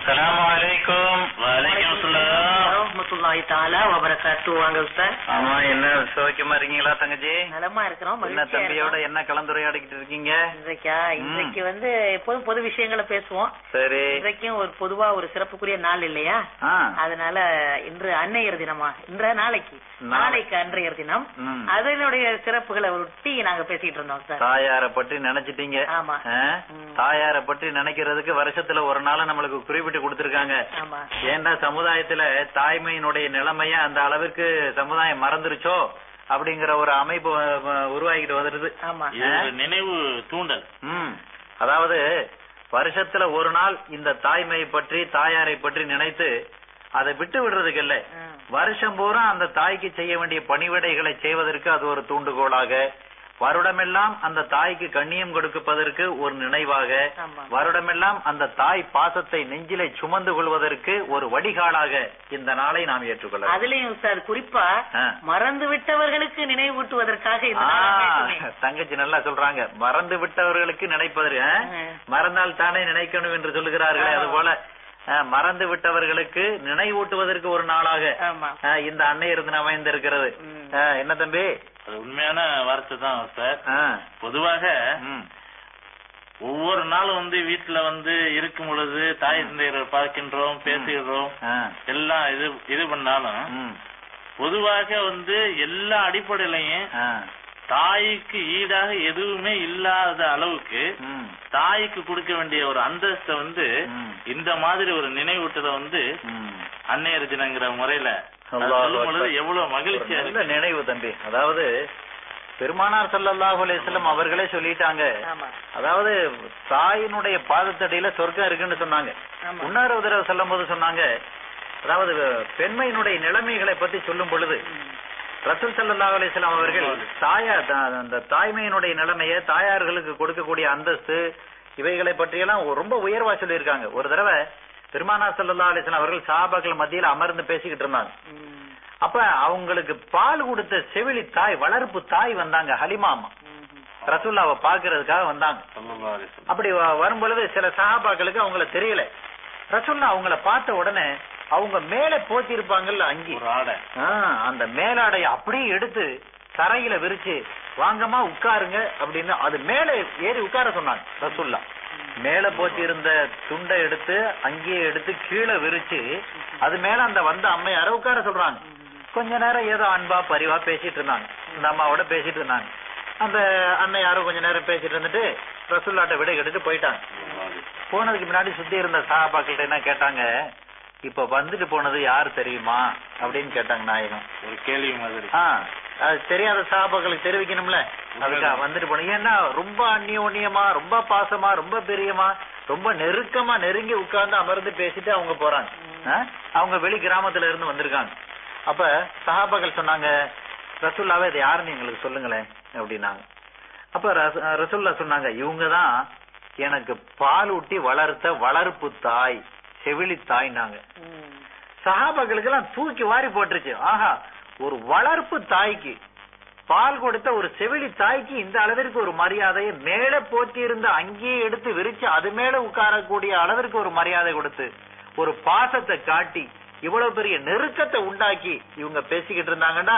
அஸ்ஸலாமு அலைக்கும் வலைக்கும் சலாம் ரஹ்மத்துல்லாஹி தஆலா வ பரக்காத்துஹு வாங்க உஸ்தாத் ஆமா என்ன சோக்கியமா இருக்கீங்களா தங்கச்சி நலமா இருக்கிறோம் என்ன மகிழ்ச்சியா தம்பியோட இருக்கிறோம். என்ன கலந்துரையாடிக்கிட்டு இருக்கீங்க இன்றைக்கா ம். இன்றைக்கு வந்து எப்போதும் பொது விஷயங்களை பேசுவோம் சரி இன்றைக்கும் ஒரு பொதுவா ஒரு சிறப்புக்குரிய நாள் இல்லையா ஆ அதனால இன்று அன்னையர் தினமா இன்ற நாளைக்கு நாளை. நாளைக்கு அன்றையர் தினம் ம். அதனுடைய சிறப்புகளை ஒட்டி நாங்க பேசிட்டு இருந்தோம் சார் தாயார பற்றி நினைச்சிட்டீங்க ஆமா. ஆ? ம். தாயார பற்றி நினைக்கிறதுக்கு வருஷத்துல ஒரு நாள் நம்மளுக்கு குறிப்பிட்டு கொடுத்திருக்காங்க ஆமா ஏன்டா சமுதாயத்துல தாய்மையினுடைய நிலைமைய அந்த அளவிற்கு சமுதாயம் மறந்துருச்சோ அப்படிங்கிற ஒரு அமைப்பு அஹ், உருவாகிட்டு வந்துருது ஆமா இது ஒரு நினைவு தூண்டல் ம் அதாவது வருஷத்துல ஒரு நாள் இந்த தாய்மையை பற்றி தாயாரை பற்றி நினைத்து அதை விட்டு விடுறதுக்கு இல்ல ம். வருஷம் பூரா அந்த தாய்க்கு செய்ய வேண்டிய பணிவிடைகளை செய்வதற்கு அது ஒரு தூண்டுகோலாக வருடமெல்லாம் அந்த தாய்க்கு கண்ணியம் கொடுப்பதற்கு ஒரு நினைவாக ஆமா. வருடமெல்லாம் அந்த தாய் பாசத்தை நெஞ்சிலே சுமந்து கொள்வதற்கு ஒரு வடிகாலாக இந்த நாளை நாம் ஏற்றுக்கொள்ள அதுலயும் சார் குறிப்பா ஆ. மறந்து விட்டவர்களுக்கு நினைவூட்டுவதற்காக இந்த நாள் அமையட்டுமே. தங்கச்சி நல்லா சொல்றாங்க மறந்து விட்டவர்களுக்கு நினைப்பதற்கு ஆ? ம். மறந்தால் தானே நினைக்கணும் என்று சொல்லுகிறார்களே ஆமா. அது போல ஆ, மறந்து விட்டவர்களுக்கு நினைவூட்டுவதற்கு ஒரு நாளாக ஆமா ஆ, இந்த அன்னையர் தினம் அமைந்திருக்கிறது ம். ஆ, என்ன தம்பி அது உண்மையான வார்த்தை தான் சார் ஆ, பொதுவாக ம், ஒவ்வொரு நாளும் வந்து வீட்டுல வந்து இருக்கும் பொழுது தாய் தந்தையரை பார்க்கின்றோம் பேசுகிறோம் ஆ, எல்லாம் இது இது பண்ணாலும் ம், பொதுவாக வந்து எல்லா அடிப்படையிலையும் ஆ, தாய்க்கு ஈடாக எதுவுமே இல்லாத அளவுக்கு ம், தாய்க்கு கொடுக்க வேண்டிய ஒரு அந்தஸ்தை வந்து ம். இந்த மாதிரி ஒரு நினைவூட்டலை வந்து ம். அன்னையர் தினங்கிற முறையில அது அல்லாஹ் சொல்லும் பொழுது அக்பர். எவ்வளவு ஒரு மகிழ்ச்சியா நல்ல இருக்கு நினைவு தம்பி அதாவது பெருமானார் ஸல்லல்லாஹு அலைஹி வஸல்லம் அவர்களே சொல்லிட்டாங்க ஆமா அதாவது தாயினுடைய பாதத்தடியில சொர்க்கம் இருக்குன்னு சொன்னாங்க ஆமா. இன்னொரு தடவை சொல்லும் போது சொன்னாங்க அதாவது பெண்மையினுடைய நிலைமைகளை பத்தி சொல்லும் பொழுது ரசூல் ஸல்லல்லாஹு அலைஹி வஸல்லம் அவர்கள் தாயா த- அந்த தாய்மையினுடைய நிலைமையை தாயார்களுக்கு கொடுக்கக்கூடிய அந்தஸ்து இவைகளை பற்றியெல்லாம் ரொம்ப உயர்வா சொல்லியிருக்காங்க ஒரு தடவை பெருமானார் ஸல்லல்லாஹு அலைஹி வஸல்லம் அவர்கள் சஹாபாக்கள் மத்தியில அமர்ந்து பேசிக்கிட்டு இருந்தாங்க ம். அப்ப அவங்களுக்கு பால் கொடுத்த செவிலி தாய் வளர்ப்பு தாய் வந்தாங்க ஹலிமா அம்மா ம். ரசூல்லாவை பாக்குறதுக்காக வந்தாங்க ஸல்லல்லாஹு அலைஹி வஸல்லம். அப்படி வ- வரும்பொழுது சில சகாபாக்களுக்கு அவங்கள தெரியல ரசூல்லா அவங்கள பார்த்த உடனே அவங்க மேல போத்தி இருப்பாங்கல்ல அங்கி ஒரு ஆடை ஆ, அந்த மேலாடைய அப்படியே எடுத்து தரையில விரிச்சு வாங்கம்மா உட்காருங்க அப்படின்னு அது மேல ஏறி உட்கார சொன்னாங்க ரசூல்லா மேல போத்தி இருந்த துண்டை எடுத்து அங்கேயே எடுத்து கீழே விரிச்சு அது மேல அந்த வந்த அம்மையார உட்கார சொல்றாங்க கொஞ்ச நேரம் ஏதோ அன்பா பரிவா பேசிட்டு இருந்தாங்க இந்த அம்மாவோட பேசிட்டு இருந்தாங்க அந்த அண்ணன் யாரும் கொஞ்ச நேரம் பேசிட்டு இருந்துட்டு ரசூல்லாட்ட விடை கெடுத்து போயிட்டாங்க போனதுக்கு முன்னாடி சுத்தி இருந்த சகாபாக்கிட்ட என்ன கேட்டாங்க இப்ப வந்துட்டு போனது யாரு தெரியுமா அப்படின்னு கேட்டாங்க நாயகம் ஒரு கேள்வி மாதிரி ஆ, அது தெரியாத சகாபாக்களுக்கு தெரிவிக்கணும்ல அதுக்காக வந்துட்டு போனோம் ஏன்னா ரொம்ப அந்நியோன்யமா ரொம்ப பாசமா ரொம்ப பிரியமா ரொம்ப நெருக்கமா நெருங்கி உட்கார்ந்து அமர்ந்து பேசிட்டு அவங்க போறாங்க ஆ? அவங்க வெளி கிராமத்துல இருந்து வந்திருக்காங்க அப்ப சஹாபாக்கள் சொன்னாங்க ரசூல்லாவே இது யாருன்னு எங்களுக்கு சொல்லுங்களேன் அப்படின்னாங்க அப்ப ரச- ரசூல்லா சொன்னாங்க இவங்கதான் எனக்கு பால் ஊட்டி வளர்த்த வளர்ப்பு தாய் செவிலி தாய்னாங்க ம். சஹாபாக்களுக்கு எல்லாம் தூக்கி வாரி போட்டுருச்சு ஆஹா ஒரு வளர்ப்பு தாய்க்கு பால் கொடுத்த ஒரு செவிலி தாய்க்கு இந்த அளவிற்கு ஒரு மரியாதையை மேல போத்தி இருந்த அங்கேயே எடுத்து விரிச்சு அது மேல உட்காரக்கூடிய அளவிற்கு ஒரு மரியாதை கொடுத்து ஒரு பாசத்தை காட்டி இவ்வளவு பெரிய நெருக்கத்தை உண்டாக்கி இவங்க பேசிக்கிட்டு இருந்தாங்கன்னா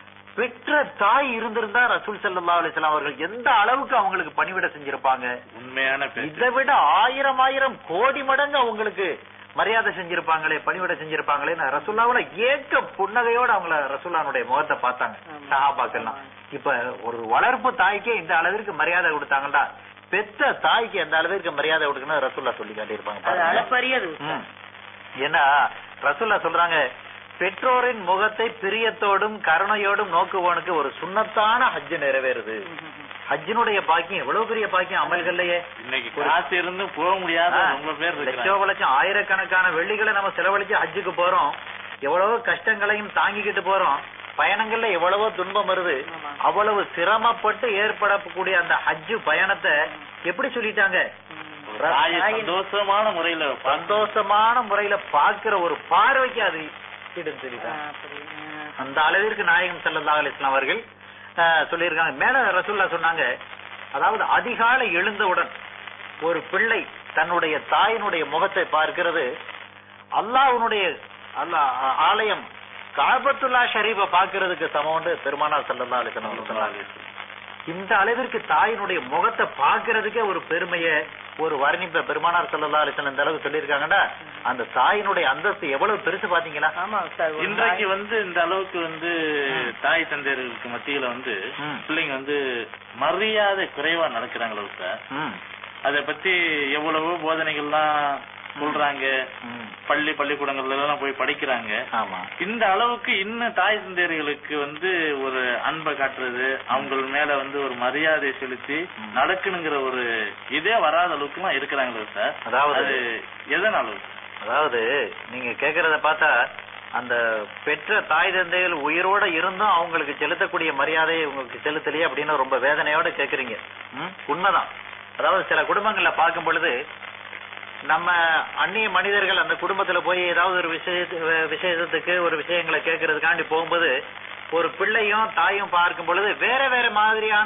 பெற்ற தாய் இருந்திருந்தா ரசூல் ஸல்லல்லாஹு அலைஹி வஸல்லம் அவர்கள் எந்த அளவுக்கு அவங்களுக்கு பணிவிட செஞ்சிருப்பாங்க உண்மையான பேச்சு இதை விட ஆயிரம் ஆயிரம் கோடி மடங்கு அவங்களுக்கு மரியாதை செஞ்சிருப்பாங்களே பணிவிட செஞ்சிருப்பாங்களே ரசுல்லாவோட ஏக்க புன்னகையோட அவங்கள ரசுல்லானுடைய முகத்தை பார்த்தாங்க ஆமா. சஹாபாக்கெல்லாம் இப்ப ஒரு வளர்ப்பு தாய்க்கே இந்த அளவிற்கு மரியாதை கொடுத்தாங்கடா பெத்த தாய்க்கு எந்த அளவிற்கு மரியாதை கொடுக்கணும் ரசுல்லா சொல்லி காட்டியிருப்பாங்க அது பாருங்க. அளப்பரியது ம். ஏன்னா ரசுல்லா சொல்றாங்க பெற்றோரின் முகத்தை பிரியத்தோடும் கருணையோடும் நோக்குவோனுக்கு ஒரு சுண்ணத்தான ஹஜ் நிறைவேறுது ஹஜ்ஜினுடைய பாக்கியம் எவ்வளவு பெரிய பாக்கியம் அமல்கள்லயே இன்னைக்கு காசு இருந்தும் போக முடியாத ஆ, ரொம்ப பேர் லட்சோ இருக்கிறாங்க லட்சம் ஆயிரக்கணக்கான வெள்ளிகளை நம்ம செலவழிச்சு ஹஜ்ஜுக்கு போறோம் எவ்வளவோ கஷ்டங்களையும் தாங்கிக்கிட்டு போறோம் பயணங்கள்ல எவ்வளவோ துன்பம் வருது ஆமா. அவ்வளவு சிரமப்பட்டு ஏற்படக்கூடிய அந்த ஹஜ்ஜு பயணத்தை எப்படி சொல்லிட்டாங்க ஒரு தாயை சந்தோஷமான முறையில பார்த்து சந்தோஷமான முறையில பார்க்கிற ஒரு பார்வைக்கு அது ஈடுன்னு சொல்லிட்டாங்க அந்த அளவிற்கு நாயகம் ஸல்லல்லாஹு அலைஹி வஸல்லம் அவர்கள் அஹ், சொல்லியிருக்காங்க மேல ரசூல்லா சொன்னாங்க அதாவது அதிகாலை எழுந்தவுடன் ஒரு பிள்ளை தன்னுடைய தாயினுடைய முகத்தை பார்க்கிறது அல்லாஹ்வுடைய அல்லாஹ் ஆ- ஆலயம் காபத்துல்லா ஷரீஃபை பார்க்கிறதுக்கு சமம்னு பெருமானார் ஸல்லல்லாஹு அலைஹி வஸல்லம் சொன்னாங்க இந்த அளவிற்கு தாயினுடைய முகத்தை பார்க்கிறதுக்கே ஒரு பெருமைய ஒரு வர்ணிப்ப பெருமானார் ஸல்லல்லாஹு அலைஹி வஸல்லம் இந்த அளவுக்கு சொல்லியிருக்காங்கடா அந்த தாயினுடைய அந்தஸ்து எவ்வளவு பெருசு பாத்தீங்களா ஆமா உஸ்தாத் ஒரு இன்றைக்கு நாய்- வந்து இந்த அளவுக்கு வந்து தாய் தந்தையர்களுக்கு மத்தியில வந்து ம். பிள்ளைங்க வந்து மரியாதை குறைவா நடக்கிறாங்களே சார் ம், அத பத்தி எவ்வளவோ போதனைகள்லாம் சொல்றாங்க ம், பள்ளி பள்ளிக்கூடங்கள்ல எல்லாம் போய் படிக்கிறாங்க ஆமா இந்த அளவுக்கு இன்னும் தாய் தந்தையர்களுக்கு வந்து ஒரு அன்பை காட்டுறது அவங்க மேல வந்து ஒரு மரியாதை செலுத்தி ம். நடக்கணுங்கிற ஒரு இதே வராத அளவுக்கு எல்லாம் இருக்கிறாங்களே சார் அதாவது அது எதனால அதாவது நீங்க கேக்குறத பார்த்தா அந்த பெற்ற தாய் தந்தைகள் உயிரோட இருந்தும் அவங்களுக்கு செலுத்தக்கூடிய மரியாதையை உங்களுக்கு செலுத்தலையே அப்படின்னு ரொம்ப வேதனையோட கேக்குறீங்க ம், உண்மைதான் அதாவது சில குடும்பங்கள்ல பார்க்கும் பொழுது நம்ம அந்நிய மனிதர்கள் அந்த குடும்பத்துல போய் ஏதாவது ஒரு விஷயத்து விசேஷத்துக்கு ஒரு விஷயங்களை கேட்கறதுக்காண்டி போகும்போது ஒரு பிள்ளையும் தாயும் பார்க்கும் பொழுது வேற வேற மாதிரியான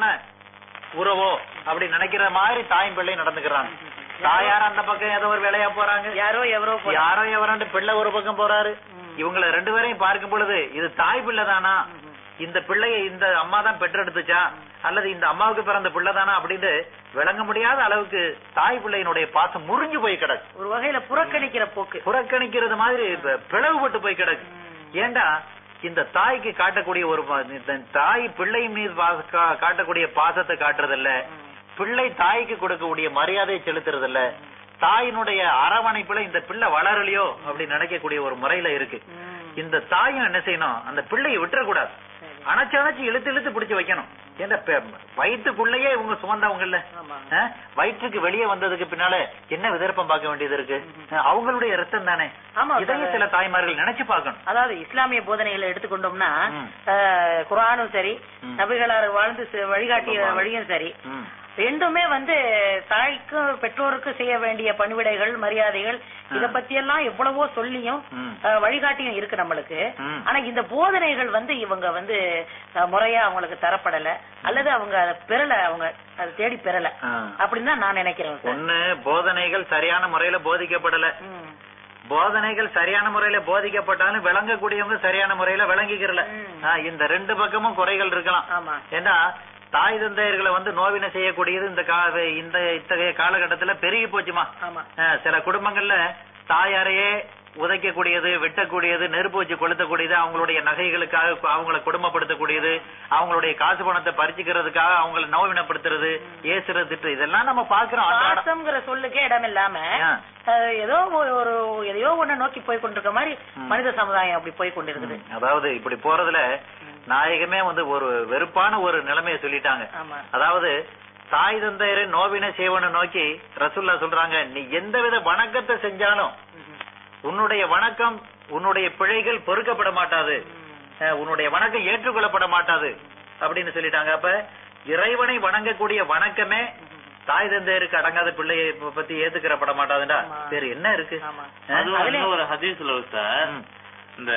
உறவோ அப்படி நினைக்கிற மாதிரி தாயும் பிள்ளையும் நடந்துக்கிறாங்க தாயார் அந்த பக்கம் ஏதோ ஒரு வேலையா போறாங்க யாரோ எவரோ போல. யாரோ எவராண்டு பிள்ளை ஒரு பக்கம் போறாரு ம். இவங்கள ரெண்டு பேரையும் பார்க்கும் பொழுது இது தாய் பிள்ளை தானா இந்த பிள்ளையை இந்த அம்மா தான் பெற்றெடுத்துச்சா அல்லது இந்த அம்மாவுக்கு பிறந்த பிள்ளை தானா அப்படின்னு விளங்க முடியாத அளவுக்கு தாய் பிள்ளையினுடைய பாசம் முறிஞ்சு போய் கிடக்கு ஒரு வகையில புறக்கணிக்கிற போக்கு புறக்கணிக்கிறது மாதிரி ப- பிளவுபட்டு போய் கிடக்கு ஏண்டா இந்த தாய்க்கு காட்டக்கூடிய ஒரு ப- இந்த தாய் பிள்ளை மீது பாச- கா- காட்டக்கூடிய பாசத்தை காட்டுறதில்ல பிள்ளை தாய்க்கு கொடுக்கக்கூடிய மரியாதையை செலுத்துறதில்ல தாயினுடைய அரவணைப்புல இந்த பிள்ளை வளரலையோ அப்படி நினைக்கக்கூடிய ஒரு முறையில இருக்கு ம். இந்த தாயும் என்ன செய்யணும் அந்த பிள்ளையை விட்டுறக்கூடாது சரி. அணைச்சு அணைச்சு இழுத்து இழுத்து பிடிச்சு வைக்கணும் ஏன்னா பெ- வயிற்றுக்குள்ளேயே இவங்க சுமந்தவங்கல்ல ஆமா. அஹ், வயிற்றுக்கு வெளியே வந்ததுக்கு பின்னால என்ன விதர்ப்பம் பார்க்க வேண்டியது இருக்கு அஹ், அவங்களுடைய ரத்தம் தானே ஆமா, இதையும் சில தாய்மார்கள் நினைச்சு பார்க்கணும் அதாவது இஸ்லாமிய போதனைகளை எடுத்துக்கொண்டோம்னா ம். அஹ், குர்ஆனும் சரி ம். நபிகளார் வாழ்ந்து செ- வழிகாட்டிய ஆமா. வழியும் சரி ம். ரெண்டுமே வந்து தாய்க்கும் பெற்றோருக்கும் செய்ய வேண்டிய பணிவிடைகள் மரியாதைகள் இத ஆ. பத்தி எல்லாம் எவ்வளவோ சொல்லியும் ம். அஹ், வழிகாட்டியும் இருக்கு நம்மளுக்கு ம். ஆனா இந்த போதனைகள் வந்து இவங்க வந்து அஹ், முறையா அவங்களுக்கு தரப்படல அல்லது அவங்க அதை பெறல அவங்க அதை தேடி பெறல ஆ. அப்படின்னு தான் நான் நினைக்கிறேன் சார் ஒண்ணு போதனைகள் சரியான முறையில போதிக்கப்படல ம். போதனைகள் சரியான முறையில போதிக்கப்பட்டாலும் விளங்கக்கூடியவங்க சரியான முறையில விளங்கிக்கிறல ம். ஆ, இந்த ரெண்டு பக்கமும் குறைகள் இருக்கலாம் ஆமா ஏன்னா தாய் தந்தையர்களை வந்து நோவினை செய்யக்கூடியது இந்த கா- இந்த இத்தகைய காலகட்டத்துல பெருகி போச்சுமா ஆமா அஹ் சில குடும்பங்கள்ல தாயாரையே உதைக்கக்கூடியது வெட்டக்கூடியது நெருப்பு வச்சு கொளுத்தக்கூடியது அவங்களுடைய நகைகளுக்காக கு- அவங்கள கொடுமைப்படுத்தக்கூடியது அவங்களுடைய காசு பணத்தை பறிச்சுக்கிறதுக்காக அவங்கள நோவினப்படுத்துறது ஏசுறது திட்டு இதெல்லாம் நம்ம பாக்குறோம் அன்றாடம். பாசம்ங்கிற சொல்லுக்கே இடம் இல்லாம ஆ. அஹ், ஏதோ ஒரு ஒரு எதையோ ஒண்ணு நோக்கி போய் கொண்டிருக்க மாதிரி ம். மனித சமுதாயம் அப்படி போய் கொண்டிருக்குது ம். அதாவது இப்படி போறதுல நாயகமே வந்து ஒரு வெறுப்பான ஒரு நிலைமையை சொல்லிட்டாங்க ஆமா அதாவது தாய் தந்தையரை நோவினை செய்வனை நோக்கி ரசூல்லா சொல்றாங்க நீ எந்தவித வணக்கத்தை செஞ்சாலும் ம்ஹும். உன்னுடைய வணக்கம் உன்னுடைய பிழைகள் பொறுக்கப்பட மாட்டாது அஹ், உன்னுடைய வணக்கம் ஏற்றுக்கொள்ளப்பட மாட்டாது அப்படின்னு சொல்லிட்டாங்க அப்ப இறைவனை வணங்கக்கூடிய வணக்கமே தாய் தந்தையருக்கு அடங்காத பிள்ளையை ப- பத்தி ஏத்துக்கிறப்பட மாட்டாதுடா ஆமா. வேற என்ன இருக்கு ஆமா. அஹ், அதுவும் அதுலயும் இன்னும் ஒரு ஹதீஸ்ல சார் ம், இந்த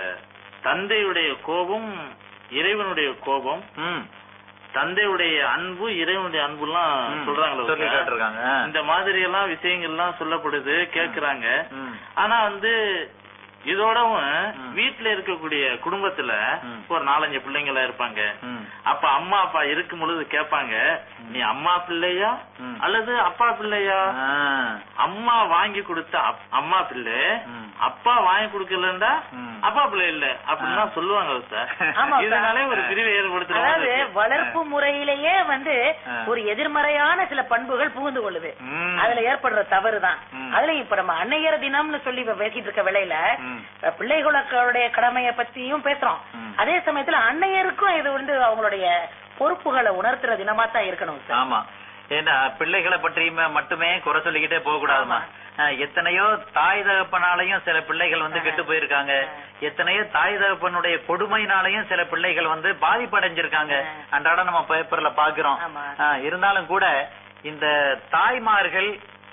தந்தையுடைய கோபம் இறைவனுடைய கோபம் ம், தந்தையுடைய அன்பு இறைவனுடைய அன்புலாம் ம். சொல்றாங்களே சொல்லி சார். காட்டுறாங்க இந்த மாதிரி எல்லாம் விஷயங்கள்லாம் சொல்லப்படுது கேக்குறாங்க ம், ஆனா வந்து இதோடவும் ம். வீட்டுல இருக்கக்கூடிய குடும்பத்துல ம். ஒரு நாலஞ்சு பிள்ளைங்களா இருப்பாங்க ம், அப்ப அம்மா அப்பா இருக்கும் பொழுது கேட்பாங்க நீ அம்மா பிள்ளையா ம். அல்லது அப்பா பிள்ளையா ஆ, அம்மா வாங்கி கொடுத்த அப்- அம்மா பிள்ளை ம். அப்பா வாங்கி கொடுக்கலண்டா ம். அப்பா பிள்ளை இல்ல அப்படின்னா சொல்லுவாங்க சார் ஆமா சார். இதனாலே ஒரு பிரிவை அதாவது ஏற்படுத்துறாங்க வளர்ப்பு முறையிலேயே வந்து ஆ. ஒரு எதிர்மறையான சில பண்புகள் புகுந்து கொள்ளுது ம். அதுல ஏற்படுற தவறுதான் ம். அதுல இப்ப நம்ம அன்னையர் தினம்னு சொல்லி இப்ப பேசிட்டு இருக்க வேளையில ம். அஹ், பிள்ளைகளுடைய கடமைய பத்தியும் பேசுறோம் ம். அதே சமயத்துல அன்னையருக்கும் இது வந்து அவங்களுடைய பொறுப்புகளை உணர்த்துற தினமா தான் இருக்கணும் சார் ஆமா ஏன்னா பிள்ளைகளை பற்றி மட்டுமே குறை சொல்லிக்கிட்டே போக கூடாதுமா எத்தனையோ தாய் தகப்பனாலையும் சில பிள்ளைகள் வந்து ஆ. கெட்டு போயிருக்காங்க ஆ. எத்தனையோ தாய் தகப்பனுடைய கொடுமைனாலையும் சில பிள்ளைகள் வந்து பாதிப்படைஞ்சிருக்காங்க ஆ. அன்றாட நம்ம பேப்பர்ல பாக்குறோம் ஆமா. ஆ, இருந்தாலும் கூட இந்த தாய்மார்கள்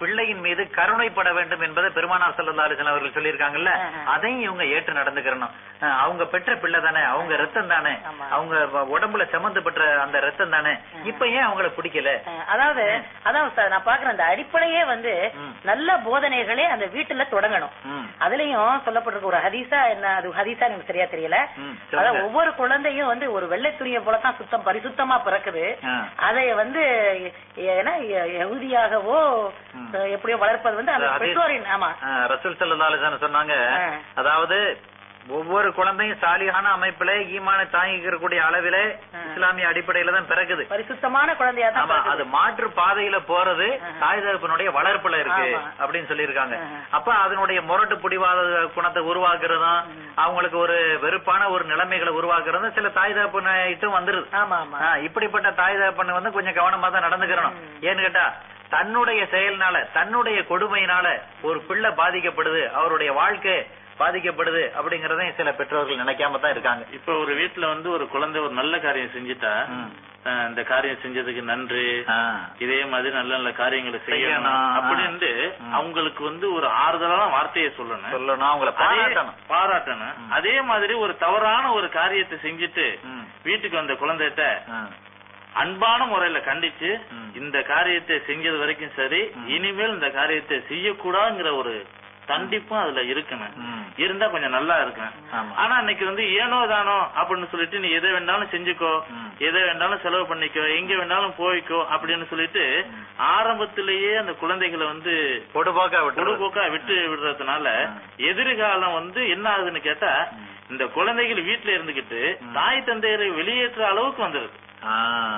பிள்ளையின் மீது கருணைப்பட வேண்டும் என்பதை பெருமானார் ஸல்லல்லாஹு அலைஹி வஸல்லம் அவர்கள் சொல்லியிருக்காங்கல்ல ஆஹா. அதையும் இவங்க ஏற்று நடந்துக்கிறணும் அஹ் அவங்க பெற்ற பிள்ளை தானே அவங்க ரத்தம் தானே ஆமா. அவங்க வ- உடம்புல சம்மந்து பெற்ற அந்த ரத்தம் தானே இப்ப ஏன் அவங்கள பிடிக்கல அஹ் அதாவது அதான் சார் நான் பாக்குறேன் அந்த அடிப்படையே வந்து ம். நல்ல போதனைகளே அந்த வீட்டுல தொடங்கணும் ம். அதுலயும் சொல்லப்பட்டிருக்க ஒரு ஹதீஸா என்ன அது ஹதீஸா எனக்கு சரியா தெரியல ம், அதாவது சொல்லுங்க. ஒவ்வொரு குழந்தையும் வந்து ஒரு வெள்ளை துணியை போலதான் சுத்தம் பரிசுத்தமா பிறக்குது ஆ. அதை வந்து ஏன்னா யகுதியாகவோ ம். எப்படியோ வளர்ப்பது வந்து அந்த அது- பெற்றோரின் ஆமா அஹ் ரசூல் ஸல்லல்லாஹு அலைஹி வஸல்லம் சொன்னாங்க ஆ. அதாவது ஒவ்வொரு குழந்தையும் சாலிகான அமைப்பிலே ஈமான தாங்கிக்கக்கூடிய அளவிலே ஆ. இஸ்லாமிய அடிப்படையில தான் பிறக்குது பரிசுத்தமான குழந்தையா தான் ஆமா அது பிறக்குது. மாற்று பாதையில போறது ஆஹா. தாய் தகப்பனுடைய வளர்ப்புல இருக்கு ஆமா. அப்படின்னு சொல்லியிருக்காங்க ஆஹா. அப்ப அதனுடைய முரட்டு பிடிவாத குணத்தை உருவாக்குறதும் ம். அவங்களுக்கு ஒரு வெறுப்பான ஒரு நிலைமைகளை உருவாக்குறதும் சில தாய் தகப்பனிட்டும் வந்துருது ஆமா ஆமா ஆ, இப்படிப்பட்ட தாய் தகப்பன் வந்து கொஞ்சம் கவனமா தான் நடந்துக்கிறணும் ம். ஏன்னு கேட்டா தன்னுடைய செயல்னால தன்னுடைய கொடுமையினால ஒரு பிள்ளை பாதிக்கப்படுது அவருடைய வாழ்க்கை பாதிக்கப்படுது அப்படிங்கறதையும் சில பெற்றோர்கள் நினைக்காம தான் இருக்காங்க இப்ப ஒரு வீட்டுல வந்து ஒரு குழந்தை ஒரு நல்ல காரியம் செஞ்சுட்டா ம். அஹ் இந்த காரியம் செஞ்சதுக்கு நன்றி ஆ. இதே மாதிரி நல்ல நல்ல காரியங்களை செய்யணும் செய்யணும். அப்படின்னு ம். அவங்களுக்கு வந்து ஒரு ஆறுதலான வார்த்தையை சொல்லணும் சொல்லணும் அவங்கள அதே- பாராட்டணும் பாராட்டணும் ம். அதே மாதிரி ஒரு தவறான ஒரு காரியத்தை செஞ்சுட்டு ம். வீட்டுக்கு வந்த குழந்தைகிட்ட ஆ. அன்பான முறையில கண்டிச்சு ம். இந்த காரியத்தை செஞ்சது வரைக்கும் சரி ம். இனிமேல் இந்த காரியத்தை செய்யக்கூடாதுங்கிற ஒரு கண்டிப்பும் அதுல இருக்கணும் ம். இருந்தா கொஞ்சம் நல்லா இருக்கும் ஆமா. ஆனா இன்னைக்கு வந்து ஏனோ தானோ அப்படின்னு சொல்லிட்டு நீ எதை வேணாலும் செஞ்சுக்கோ ம். எதை வேணாலும் செலவு பண்ணிக்கோ எங்க வேணாலும் போய்க்கோ அப்படின்னு சொல்லிட்டு ம். ஆரம்பத்திலேயே அந்த குழந்தைகளை வந்து பொடுபோக்கா விட்டு பொடுபோக்கா விட்டு விடுறதுனால ம். எதிர்காலம் வந்து என்ன ஆகுதுன்னு கேட்டா ம். இந்த குழந்தைகள் வீட்டுல இருந்துகிட்டு ம். தாய் தந்தையரை வெளியேற்ற அளவுக்கு வந்துருது ஆ,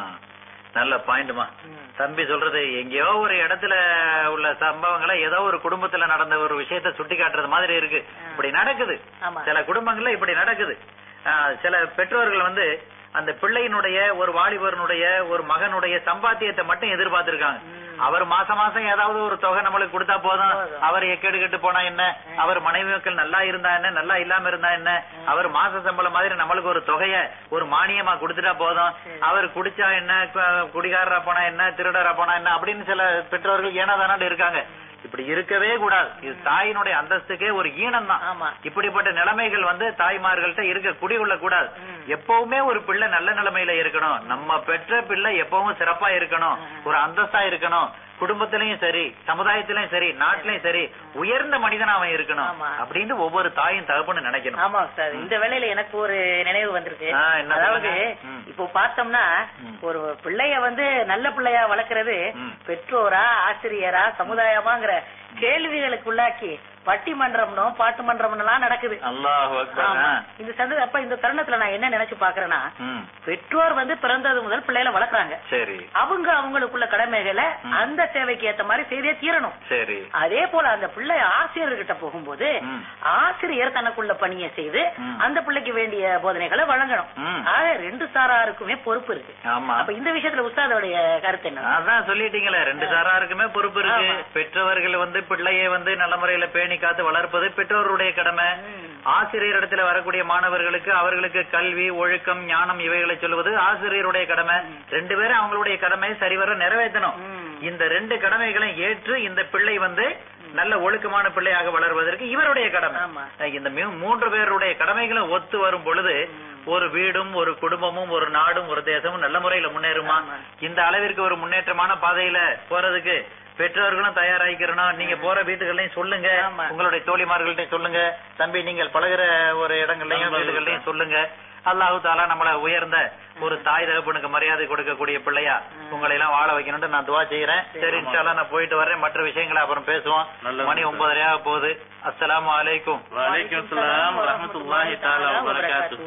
நல்ல பாயிண்ட்மா ம். தம்பி சொல்றது எங்கேயோ ஒரு இடத்துல உள்ள சம்பவங்களை ஏதோ ஒரு குடும்பத்துல நடந்த ஒரு விஷயத்த சுட்டி காட்டுறது மாதிரி இருக்கு ஆ. இப்படி நடக்குது ஆமா சில குடும்பங்கள்ல இப்படி நடக்குது ஆ, சில பெற்றோர்கள் வந்து அந்த பிள்ளையினுடைய ஒரு வாலிபரனுடைய ஒரு மகனுடைய சம்பாத்தியத்தை மட்டும் எதிர்பார்த்திருக்காங்க ம். அவர் மாசம் மாசம் ஏதாவது ஒரு தொகை நம்மளுக்கு கொடுத்தா போதும் போதும். அவர் எக்கேடு கெட்டு போனா என்ன ம். அவர் மனைவி மக்கள் நல்லா இருந்தா என்ன நல்லா இல்லாம இருந்தா என்ன ம். அவர் மாச சம்பளம் மாதிரி நம்மளுக்கு ஒரு தொகைய ஒரு மானியமா கொடுத்துட்டா போதும் சரி. அவர் குடிச்சா என்ன கு- குடிகாரரா போனா என்ன திருடரா போனா என்ன அப்படின்னு சில பெற்றோர்கள் ஏனாதானாண்டு இருக்காங்க இப்படி இருக்கவே கூடாது இது தாயினுடைய அந்தஸ்துக்கே ஒரு ஈனம் தான் ஆமா இப்படிப்பட்ட நிலைமைகள் வந்து தாய்மார்கள்ட்ட இருக்க குடிகொள்ள கூடாது ம். எப்பவுமே ஒரு பிள்ளை நல்ல நிலைமையில இருக்கணும் நம்ம பெற்ற பிள்ளை எப்பவும் சிறப்பா இருக்கணும் ம். ஒரு அந்தஸ்தா இருக்கணும் குடும்பத்திலயும் சரி சமுதாயத்திலயும் சரி நாட்டிலயும் சரி உயர்ந்த மனிதனா அவன் இருக்கணும் ஆமா. அப்படின்னு ஒவ்வொரு தாயும் தகப்பன்னு நினைக்கணும் ஆமா சார் இந்த வேளையில எனக்கு ஒரு நினைவு வந்திருக்கு ஆ, என்ன அதாவது சொல்லுங்க? ம். இப்போ பார்த்தோம்னா ம். ஒரு பிள்ளைய வந்து நல்ல பிள்ளையா வளர்க்கறது ம். பெற்றோரா ஆசிரியரா சமுதாயமாங்கிற கேள்விகளுக்கு உள்ளாக்கி பட்டிமன்றம்னும் பாட்டு மன்றம்லாம் நடக்குது அல்லாஹ் ஆமா. இந்த சந்ததி அப்ப இந்த தருணத்துல நான் என்ன நினைச்சு பாக்குறேன்னா பெற்றோர் வந்து பிறந்தது முதல் பிள்ளைகளை வளர்க்கறாங்க சரி அவங்க அவங்களுக்குள்ள கடமைகளை ம். அந்த தேவைக்கு ஏத்த மாதிரி செய்தே தீரணும் சரி அதே போல அந்த பிள்ளை ஆசிரியர்கிட்ட போகும்போது ம். ஆசிரியர் தனக்குள்ள பணியை செய்து ம். அந்த பிள்ளைக்கு வேண்டிய போதனைகளை வழங்கணும் ம். ஆக ரெண்டு சாராருக்குமே பொறுப்பு இருக்கு ஆமா அப்ப இந்த விஷயத்துல உஸ்தாதோடைய கருத்து என்ன அதான் சொல்லிட்டீங்களே ரெண்டு சாராருக்குமே பொறுப்பு இருக்கு ஆமா. பெற்றவர்கள் வந்து பிள்ளையை வந்து நல்ல முறையில பேணி காத்து வளர்ப்பது பெற்றோருடைய கடமை ம். ஆசிரியர் இடத்துல வரக்கூடிய மாணவர்களுக்கு அவர்களுக்கு கல்வி ஒழுக்கம் ஞானம் இவைகளை சொல்லுவது ஆசிரியருடைய கடமை ரெண்டு பேரும் அவங்களுடைய கடமையை சரிவர நிறைவேற்றணும் ம். இந்த ரெண்டு கடமைகளையும் ஏற்று இந்த பிள்ளை வந்து நல்ல ஒழுக்கமான பிள்ளையாக வளர்வதற்கு இவருடைய கடமை ஆமா. இந்த மூ- மூன்று பேருடைய கடமைகளும் ஒத்து வரும் பொழுது ஒரு வீடும் ஒரு குடும்பமும் ஒரு நாடும் ஒரு தேசமும் நல்ல முறையில முன்னேறுமா ஆமா. இந்த அளவிற்கு ஒரு முன்னேற்றமான பாதையில போறதுக்கு பெற்றோர்களும் தயாராகிக்கிறணும் நீங்க போற வீட்டுகள்லயும் சொல்லுங்க ஆமா. உங்களுடைய தோழிமார்கள்ட்ட சொல்லுங்க தம்பி நீங்கள் பழகுற ஒரு இடங்கள்லயும் நண்பர்கள் வீடுகள்லயும் சொல்லுங்க அல்லாஹு தாலா நம்மள உயர்ந்த ஒரு தாய் தகப்பனுக்கு மரியாதை கொடுக்கக்கூடிய பிள்ளையா உங்களை எல்லாம் வாழ வைக்கணும்னு நான் துவா செய்யறேன் சரி இன்ஷால்லா நான் போயிட்டு வரேன் மற்ற விஷயங்களை அப்புறம் பேசுவோம் நல்லது மணி சார். ஒன்பதரையாக போகுது அஸ்ஸலாமு அலைக்கும் வலைக்கும் சலாம் வரமத்துல்லாஹி தாலா வபரகாத்து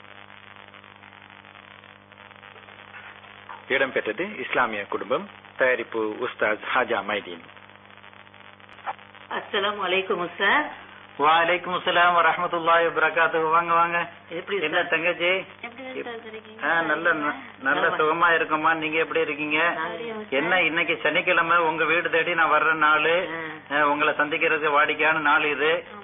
இடம்பெற்றது இஸ்லாமிய குடும்பம் தயாரிப்பு உஸ்தாத் ஹாஜா மைதீன் அஸ்ஸலாமு அலைக்கும் சார் வலைக்கும் அஸ்ஸலாம் வரஹ்மத்துல்லாஹி வபரகாத்துஹு வாங்க வாங்க எப்படி என்ன சார்? தங்கச்சி ஆ, நல்ல ந- நல்ல சுகமா இருக்கம்மா நீங்க எப்படி இருக்கீங்க என்ன இன்னைக்கு சனிக்கிழமை உங்க வீடு தேடி நான் வர்ற நாளு ஆ. ஆ, உங்களை சந்திக்கிறதுக்கு வாடிக்கையான நாள் இது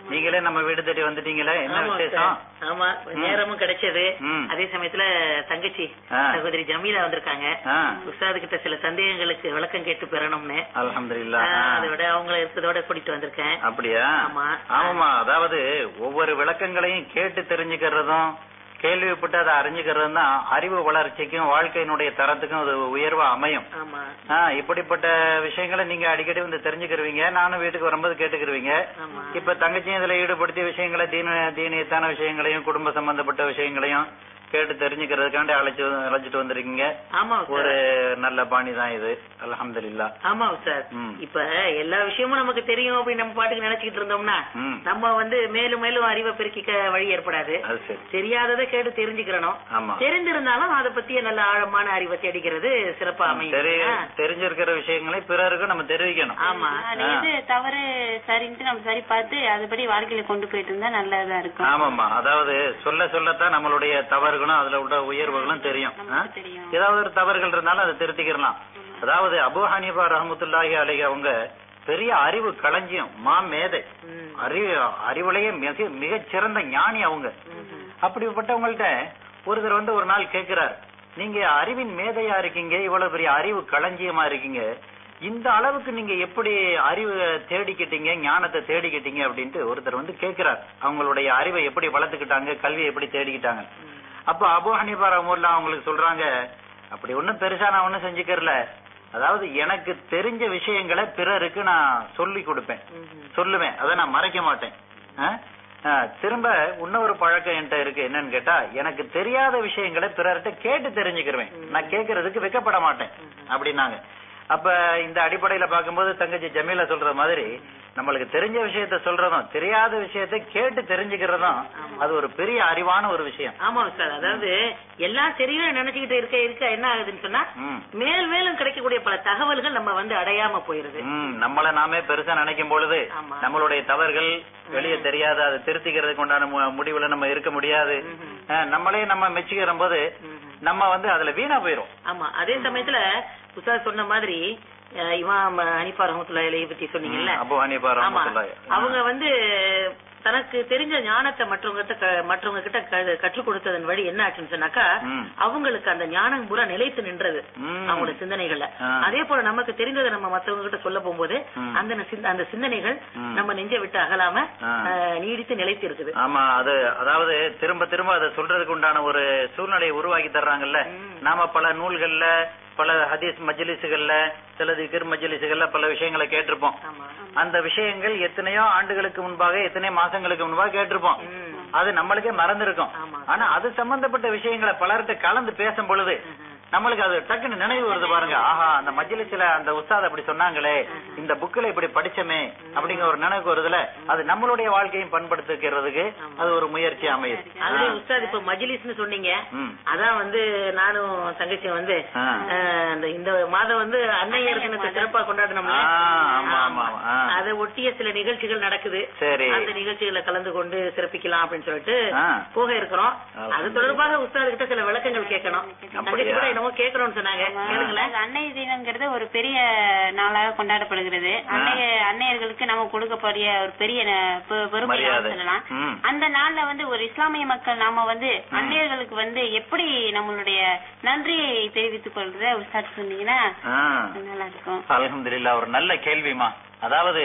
நீங்களே நம்ம வீடு தேடி வந்துட்டீங்களே என்ன ஆமா விசேஷம் சார். ஆமா நேரமும் கிடைச்சது ம். அதே சமயத்துல தங்கச்சி ஆ. சகோதரி ஜமீலா வந்திருக்காங்க ஆ. உஸ்தாது கிட்ட சில சந்தேகங்களுக்கு விளக்கம் கேட்டு பெறணும்னு அல்ஹம்துலில்லாஹ் ஆ, ஆ. அதை விட அவங்கள இருக்கிறதோட கூட்டிட்டு வந்திருக்கேன் அப்படியா ஆமா. ஆமாமா அதாவது ஒவ்வொரு விளக்கங்களையும் கேட்டு தெரிஞ்சுக்கிறதும் கேள்விப்பட்டு அதை அறிஞ்சுக்கிறதும் தான் அறிவு வளர்ச்சிக்கும் வாழ்க்கையினுடைய தரத்துக்கும் அது உயர்வா அமையும் ஆமா ஆ, இப்படிப்பட்ட விஷயங்களை நீங்க அடிக்கடி வந்து தெரிஞ்சுக்கிருவீங்க நானும் வீட்டுக்கு வரும்போது கேட்டுக்கிருவீங்க ஆமா இப்ப தங்கச்சியும் இதுல ஈடுபடுத்திய விஷயங்களை தீன தீனியத்தான விஷயங்களையும் குடும்ப சம்பந்தப்பட்ட விஷயங்களையும் கேட்டு தெரிஞ்சுக்கிறதுக்காண்டி அழைச்சு அழைச்சிட்டு வந்திருக்கீங்க ஆமா ஒரு உஸ்தாத். நல்ல பாணி தான் இது அல்ஹம்துலில்லா ஆமா உஸ்தாத் ம். இப்ப எல்லா விஷயமும் நமக்கு தெரியும் அப்படின்னு நம்ம பாட்டுக்கு நினைச்சுக்கிட்டு இருந்தோம்னா ம். நம்ம வந்து மேலும் மேலும் அறிவை பெருக்கிக்க வழி ஏற்படாது அது சரி தெரியாததை கேட்டு தெரிஞ்சுக்கிறணும் ஆமா தெரிந்திருந்தாலும் அதை பத்திய நல்ல ஆழமான அறிவை தேடிக்கிறது சிறப்பா தெரி அமையும் ஆ. தெரிஞ்சிருக்கிற விஷயங்களை பிறருக்கும் நம்ம தெரிவிக்கணும் ஆமா அது எது தவறு சரின்ட்டு நம்ம சரி பார்த்து அதுபடி வாழ்க்கையில கொண்டு போயிட்டு இருந்தா நல்லதா இருக்கும் ஆமாமா அதாவது சொல்ல சொல்லத்தான் நம்மளுடைய தவறுகளும் அதுல உள்ள உயர்வுகளும் தெரியும் ஆ? நமக்கு தெரியும் ஏதாவது ஒரு தவறுகள் இருந்தாலும் அதை திருத்திக்கிறலாம் அதாவது அபு ஹனீஃபா ரஹமத்துல்லாஹி அலைஹி அவங்க பெரிய அறிவு களஞ்சியம் மா மேதை ம். அறிவு அறிவுலயே மிக மிகச் சிறந்த ஞானி அவங்க அப்படிப்பட்டவங்கள்ட்ட ஒருத்தர் வந்து ஒரு நாள் கேட்கிறார் நீங்க அறிவின் மேதையா இருக்கீங்க இவ்வளவு பெரிய அறிவு களஞ்சியமா இருக்கீங்க இந்த அளவுக்கு நீங்க எப்படி அறிவு தேடிக்கிட்டீங்க ஞானத்தை தேடிக்கிட்டீங்க அப்படின்ட்டு ஒருத்தர் வந்து கேட்கிறார் அவங்களுடைய அறிவை எப்படி வளர்த்துக்கிட்டாங்க கல்வியை எப்படி தேடிக்கிட்டாங்க அப்ப அபு ஹனீஃபா ரஹமுல்லா அவங்களுக்கு சொல்றாங்க அப்படி ஒண்ணும் பெருசா நான் ஒண்ணும் செஞ்சுக்கறல அதாவது எனக்கு தெரிஞ்ச விஷயங்களை பிறருக்கு நான் சொல்லி கொடுப்பேன் சொல்லுவேன் அதை நான் மறைக்க மாட்டேன் ஆ? ஆ, திரும்ப இன்னொரு பழக்கம் என்கிட்ட இருக்கு என்னன்னு கேட்டா எனக்கு தெரியாத விஷயங்களை பிறர்கிட்ட கேட்டு தெரிஞ்சுக்கிருவேன் நான் கேட்கறதுக்கு வெக்கப்பட மாட்டேன் அப்படின்னாங்க அப்ப இந்த அடிப்படையில பார்க்கும்போது தங்கச்சி ஜமீலா சொல்ற மாதிரி நம்மளுக்கு தெரிஞ்ச விஷயத்த சொல்றதும் தெரியாத விஷயத்தை கேட்டு தெரிஞ்சுக்கிறதும் அது ஒரு பெரிய அறிவான ஒரு விஷயம் ஆமா சார் அதாவது எல்லாம் தெரியும் நினைச்சுக்கிட்டு இருக்க இருக்க என்ன ஆகுதுன்னு சொன்னா ம். மேல் மேலும் கிடைக்கக்கூடிய பல தகவல்கள் நம்ம வந்து அடையாம போயிருது ம், நம்மள நாமே பெருசா நினைக்கும் பொழுது ஆமா. நம்மளுடைய தவறுகள் வெளியே தெரியாது அதை திருத்திக்கிறதுக்கு உண்டான மு- முடிவுல நம்ம இருக்க முடியாது அஹ், நம்மளே நம்ம மெச்சுக்கிற போது நம்ம வந்து அதுல வீணா போயிரும் ஆமா அதே சமயத்துல உஸ்தாத் சொன்ன மாதிரி அஹ், இமாம் ஹனிஃபா ரஹமத்துல்லாஹி பத்தி சொன்னீங்கல்ல அபு ஹனீஃபா ஆமா ரஹ்மத்துல்லாஹி. அவங்க வந்து தனக்கு தெரிஞ்ச ஞானத்தை மற்றவங்க கிட்ட க- மற்றவங்க கிட்ட க- கற்றுக் கொடுத்ததன் வழி என்ன ஆச்சுன்னு சொன்னாக்கா ம். அவங்களுக்கு அந்த ஞானம் பூரா நிலைத்து நின்றது ம். அவங்களோட சிந்தனைகள்ல ஆ. அதே போல நமக்கு தெரிந்ததை நம்ம மத்தவங்க கிட்ட சொல்ல போகும்போது ம். அந்த சிந்த- அந்த சிந்தனைகள் ம். நம்ம நெஞ்ச விட்டு அகலாம ஆ. அஹ், நீடித்து நிலைத்து இருக்குது ஆமா அது அதாவது திரும்ப திரும்ப அதை சொல்றதுக்கு உண்டான ஒரு சூழ்நிலையை உருவாக்கி தர்றாங்கல்ல நாம பல நூல்கள்ல பல ஹதீஸ் மஜ்லிஸுகள்ல சில திக்ர் மஜ்லிஸுகள்ல பல விஷயங்களை கேட்டிருப்போம் ஆமா அந்த விஷயங்கள் எத்தனையோ ஆண்டுகளுக்கு முன்பாக எத்தனையோ மாசங்களுக்கு முன்பாக கேட்டிருப்போம் ம். அது நம்மளுக்கே மறந்திருக்கும் ஆமா. ஆனா அது சம்பந்தப்பட்ட விஷயங்களை பலர்கிட்ட கலந்து பேசும் பொழுது நம்மளுக்கு அது டக்குன்னு நினைவு வருது பாருங்க ஆஹா அந்த மஜ்லிஸ்ல அந்த உஸ்தாத் அப்படி சொன்னாங்களே இந்த புக்ல இப்படி படிச்சமே அப்படிங்கிற ஒரு நினைவு வருதுல அது நம்மளுடைய வாழ்க்கையும் பண்படுத்திக்கிறதுக்கு அது ஒரு முயற்சி அமையுது அதுல உஸ்தாத் இப்ப மஜ்லிஸ்னு சொன்னீங்க ம். அதான் வந்து நானும் தங்கச்சி வந்து ஆ. அஹ், இந்த இந்த மாதம் வந்து அன்னையர் தினத்தை சிறப்பா கொண்டாடணும்ல ஆ, ஆமா, ஆமா, ஆ. அதை ஒட்டிய சில நிகழ்ச்சிகள் நடக்குது சரி அந்த நிகழ்ச்சிகளை கலந்து கொண்டு சிறப்பிக்கலாம் அப்படின்னு சொல்லிட்டு ஆ. போக இருக்கிறோம் ஆ. அது தொடர்பாக உஸ்தாது கிட்ட சில விளக்கங்கள் கேட்கணும் தங்கச்சி கூட என்னமோ கேட்கணும்னு சொன்னாங்க கேளுங்களேன் அது அன்னை தினங்கிறது ஒரு பெரிய நாளாக கொண்டாடப்படுகிறது அன்னைய அன்னையர்களுக்கு நம்ம கொடுக்கக்கூடிய ஒரு பெரிய ந- பெ- பெருமை மரியாதை. சொல்லலாம் ம். அந்த நாள்ல வந்து ஒரு இஸ்லாமிய மக்கள் நாம வந்து அன்னையர்களுக்கு வந்து எப்படி நம்மளுடைய நன்றியை தெரிவித்துக் கொள்றத ஒரு சார் சொன்னீங்கன்னா ஆ. நல்லா இருக்கும் அல்ஹம்துலில்லாஹ் ஒரு நல்ல கேள்விமா அதாவது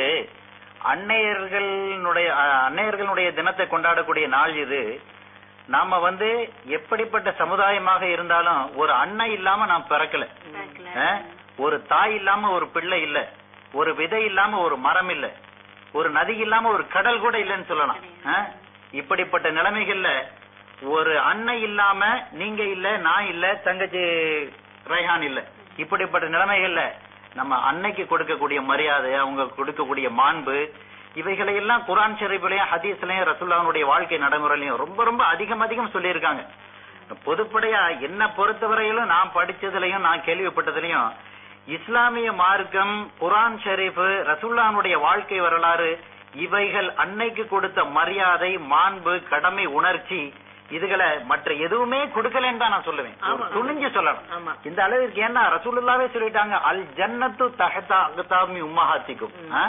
அன்னையர்களுடைய அஹ், அன்னையர்களுடைய தினத்தை கொண்டாடக்கூடிய நாள் இது நாம வந்து எப்படிப்பட்ட சமுதாயமாக இருந்தாலும் ஒரு அன்னை இல்லாம நாம் பிறக்கல அஹ், ஒரு தாய் இல்லாம ஒரு பிள்ளை இல்ல ஒரு விதை இல்லாம ஒரு மரம் இல்ல ஒரு நதி இல்லாம ஒரு கடல் கூட இல்லைன்னு சொல்லலாம் அஹ், இப்படிப்பட்ட நிலைமைகள்ல ஒரு அன்னை இல்லாம நீங்க இல்ல நான் இல்ல தங்கச்சி ரைஹான் இல்ல இப்படிப்பட்ட நிலைமைகள்ல நம்ம அன்னைக்கு கொடுக்கக்கூடிய மரியாதை அவங்க கொடுக்கக்கூடிய மாண்பு இவைகளை எல்லாம் குரான் ஷரீஃபிலையும் ஹதீஸ்லயும் ரசூல்லாவுடைய வாழ்க்கை நடைமுறையிலையும் ரொம்ப ரொம்ப அதிகம் அதிகம் சொல்லியிருக்காங்க பொதுப்படையா என்ன பொறுத்தவரையிலும் நான் படிச்சதுலயும் நான் கேள்விப்பட்டதுலயும் இஸ்லாமிய மார்க்கம் குரான் ஷரீஃப் ரசூல்லானுடைய வாழ்க்கை வரலாறு இவைகள் அன்னைக்கு கொடுத்த மரியாதை மாண்பு கடமை உணர்ச்சி இதுகளை மற்ற எதுவுமே கொடுக்கலன்னு தான் நான் சொல்லுவேன் ஒரு ஆமா. துணிஞ்சு சொல்லலாம் ஆமா. இந்த அளவிற்கு ஏன்னா ரசூலுல்லாவே சொல்லிட்டாங்க அல் ஜன்னத்து தஹதா அக்தாமி உம்மஹாத்திக்கும் ஆ?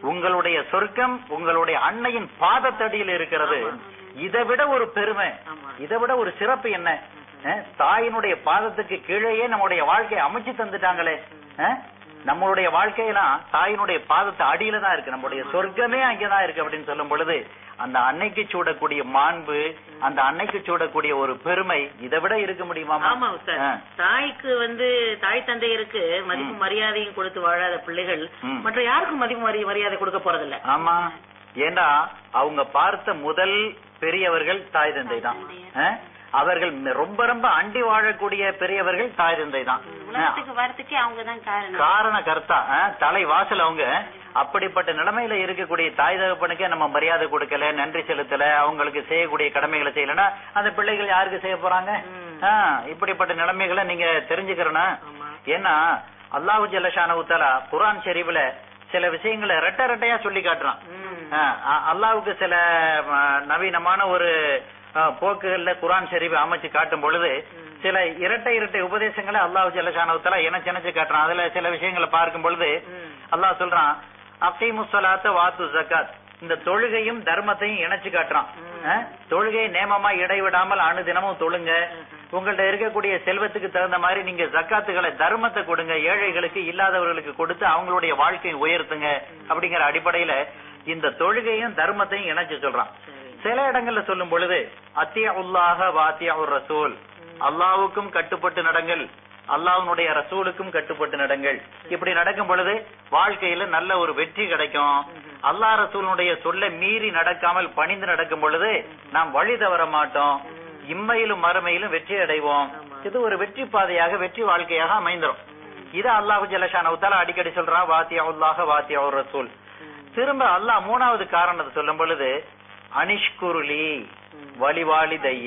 உங்களுடைய சொர்க்கம் உங்களுடைய அன்னையின் பாதத்தடியில் இருக்கிறது இதை விட ஒரு பெருமை ஆமா. இதை விட ஒரு சிறப்பு என்ன அஹ், தாயினுடைய பாதத்துக்கு கீழேயே நம்முடைய வாழ்க்கையை அமைச்சு தந்துட்டாங்களே அஹ், நம்மளுடைய வாழ்க்கையெல்லாம் தாயினுடைய பாதத்து அடியில தான் இருக்கு நம்முடைய சொர்க்கமே அங்கதான் இருக்கு அப்படின்னு சொல்லும் பொழுது அந்த அன்னைக்கு சூடக்கூடிய மாண்பு அந்த அன்னைக்கு சூடக்கூடிய ஒரு பெருமை இதை விட இருக்க முடியுமா ஆமா சார் தாய்க்கு வந்து தாய் தந்தையருக்கு மதிப்பு ம். மரியாதையும் கொடுத்து வாழாத பிள்ளைகள் ம். மற்ற யாருக்கும் மதிப்பு மரி- மரியாதை கொடுக்க போறதில்ல ஆமா ஏண்டா அவங்க பார்த்த முதல் பெரியவர்கள் தாய் தந்தை தான் அஹ்? அவர்கள் ம- ரொம்ப ரொம்ப அண்டி வாழக்கூடிய பெரியவர்கள் தாய் தந்தை தான் உலகத்துக்கு வரதுக்கே அவங்கதான் காரணம் காரண கர்த்தா அஹ், தலை வாசல் அவங்க அப்படிப்பட்ட நிலைமையில இருக்கக்கூடிய தாய் தகப்பனுக்கே நம்ம மரியாதை கொடுக்கல நன்றி செலுத்தல அவங்களுக்கு செய்யக்கூடிய கடமைகளை செய்யலன்னா அந்த பிள்ளைகள் யாருக்கு செய்ய போறாங்க ம். ஆஹ், இப்படிப்பட்ட நிலைமைகளை நீங்க தெரிஞ்சுக்கிறனா ஆமா. ஏன்னா அல்லாஹு ஜல்லஷான உத்தலா குரான் ஷெரீஃப்ல சில விஷயங்களை ரெட்ட ரெட்டையா சொல்லி காட்டுறான் ம். ஆஹ், அ- அல்லாஹ்வுக்கு சில ஆஹ், நவீனமான ஒரு ஆஹ், போக்குகள்ல குரான் ஷெரீஃப் அமைச்சு காட்டும் பொழுது சில இரட்டை இரட்டை உபதேசங்களை அல்லாஹ் ஜல்லஷானவத்தால இணைச்சு இணைச்சு காட்டுறான் அதுல சில விஷயங்களை பார்க்கும் பொழுது ம். அல்லாஹ் சொல்றான் அஃபீமுஸ்ஸலாத்த வாத்து ஜக்காத் இந்த தொழுகையும் தர்மத்தையும் இணைச்சு காட்டுறான் ஆஹ், தொழுகை நேமமா இடைவிடாமல் அனுதினமும் தொழுங்க உங்கள்ட்ட இருக்கக்கூடிய செல்வத்துக்கு தகுந்த மாதிரி நீங்க ஜக்காத்துகளை தர்மத்தை கொடுங்க ஏழைகளுக்கு இல்லாதவர்களுக்கு கொடுத்து அவங்களுடைய வாழ்க்கையை உயர்த்துங்க அப்படிங்கிற அடிப்படையில இந்த தொழுகையும் தர்மத்தையும் இணைச்சு சொல்றான் சில இடங்கள்ல சொல்லும் பொழுது அத்தியா உல்லாக வாத்தியா ஒரு ரசூல் அல்லாவுக்கும் கட்டுப்பட்டு நடங்கள் அல்லாஹ்வுடைய ரசூலுக்கும் கட்டுப்பட்டு நடங்கள் இப்படி நடக்கும் பொழுது வாழ்க்கையில நல்ல ஒரு வெற்றி கிடைக்கும் அல்லாஹ் ரசூலுடைய சொல்ல மீறி நடக்காமல் பணிந்து நடக்கும் பொழுது நாம் வழி தவற மாட்டோம் இம்மையிலும் மறுமையிலும் வெற்றி அடைவோம் இது ஒரு வெற்றி பாதையாக வெற்றி வாழ்க்கையாக அமைந்துரும் இது அல்லாஹு ஜலஷான உத்தால அடிக்கடி சொல்றான் வாத்தியா உல்லாக வாத்தியா ஒரு ரசூல் திரும்ப அல்லாஹ் மூணாவது காரணத்தை சொல்லும் பொழுது அனிஷ்குருலி வழிவாளி தைய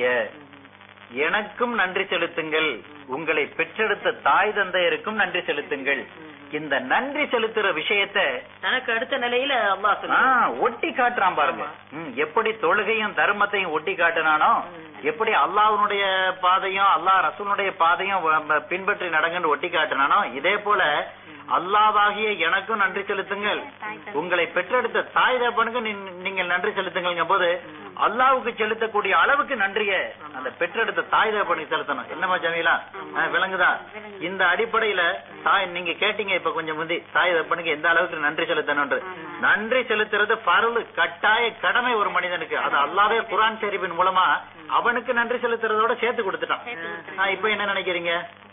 எனக்கும் நன்றி செலுத்துங்கள் உங்களை பெற்றெடுத்த தாய் தந்தையருக்கும் நன்றி செலுத்துங்கள் இந்த நன்றி செலுத்துற விஷயத்தை தனக்கு அடுத்த நிலையில அல்லாஹ் ஆ, சொல்றான் ஒட்டி காட்டுறான் பாருங்க ம், எப்படி தொழுகையும் தர்மத்தையும் ஒட்டி காட்டுனானோ எப்படி அல்லாஹ்வுடைய பாதையும் அல்லாஹ் ரசூலுடைய பாதையும் வ- வ- பின்பற்றி நடங்கன்னு ஒட்டி காட்டுனானோ இதே போல அல்லாவாகிய எனக்கும் நன்றி செலுத்துங்கள் உங்களை பெற்றெடுத்த தாய் தகப்பனுக்கு நீ- நீங்கள் நன்றி செலுத்துங்கள் போது அல்லாவுக்கு செலுத்தக்கூடிய அளவுக்கு நன்றிய அந்த பெற்றெடுத்த தாய் தகப்பனுக்கு செலுத்தணும் என்னமா ஜமீலா ஆ, விளங்குதா இந்த அடிப்படையில தாய் நீங்க கேட்டீங்க இப்ப கொஞ்சம் முந்தி தாய் தகப்பனுக்கு எந்த அளவுக்கு நன்றி செலுத்தணும்ன்று நன்றி செலுத்துறது பரவு கட்டாய கடமை ஒரு மனிதனுக்கு அது அல்லாவே குரான் ஷெரீஃபின் மூலமா அவனுக்கு நன்றி செலுத்துறதோட சேர்த்து கொடுத்துட்டான் ஆ, இப்ப என்ன நினைக்கிறீங்க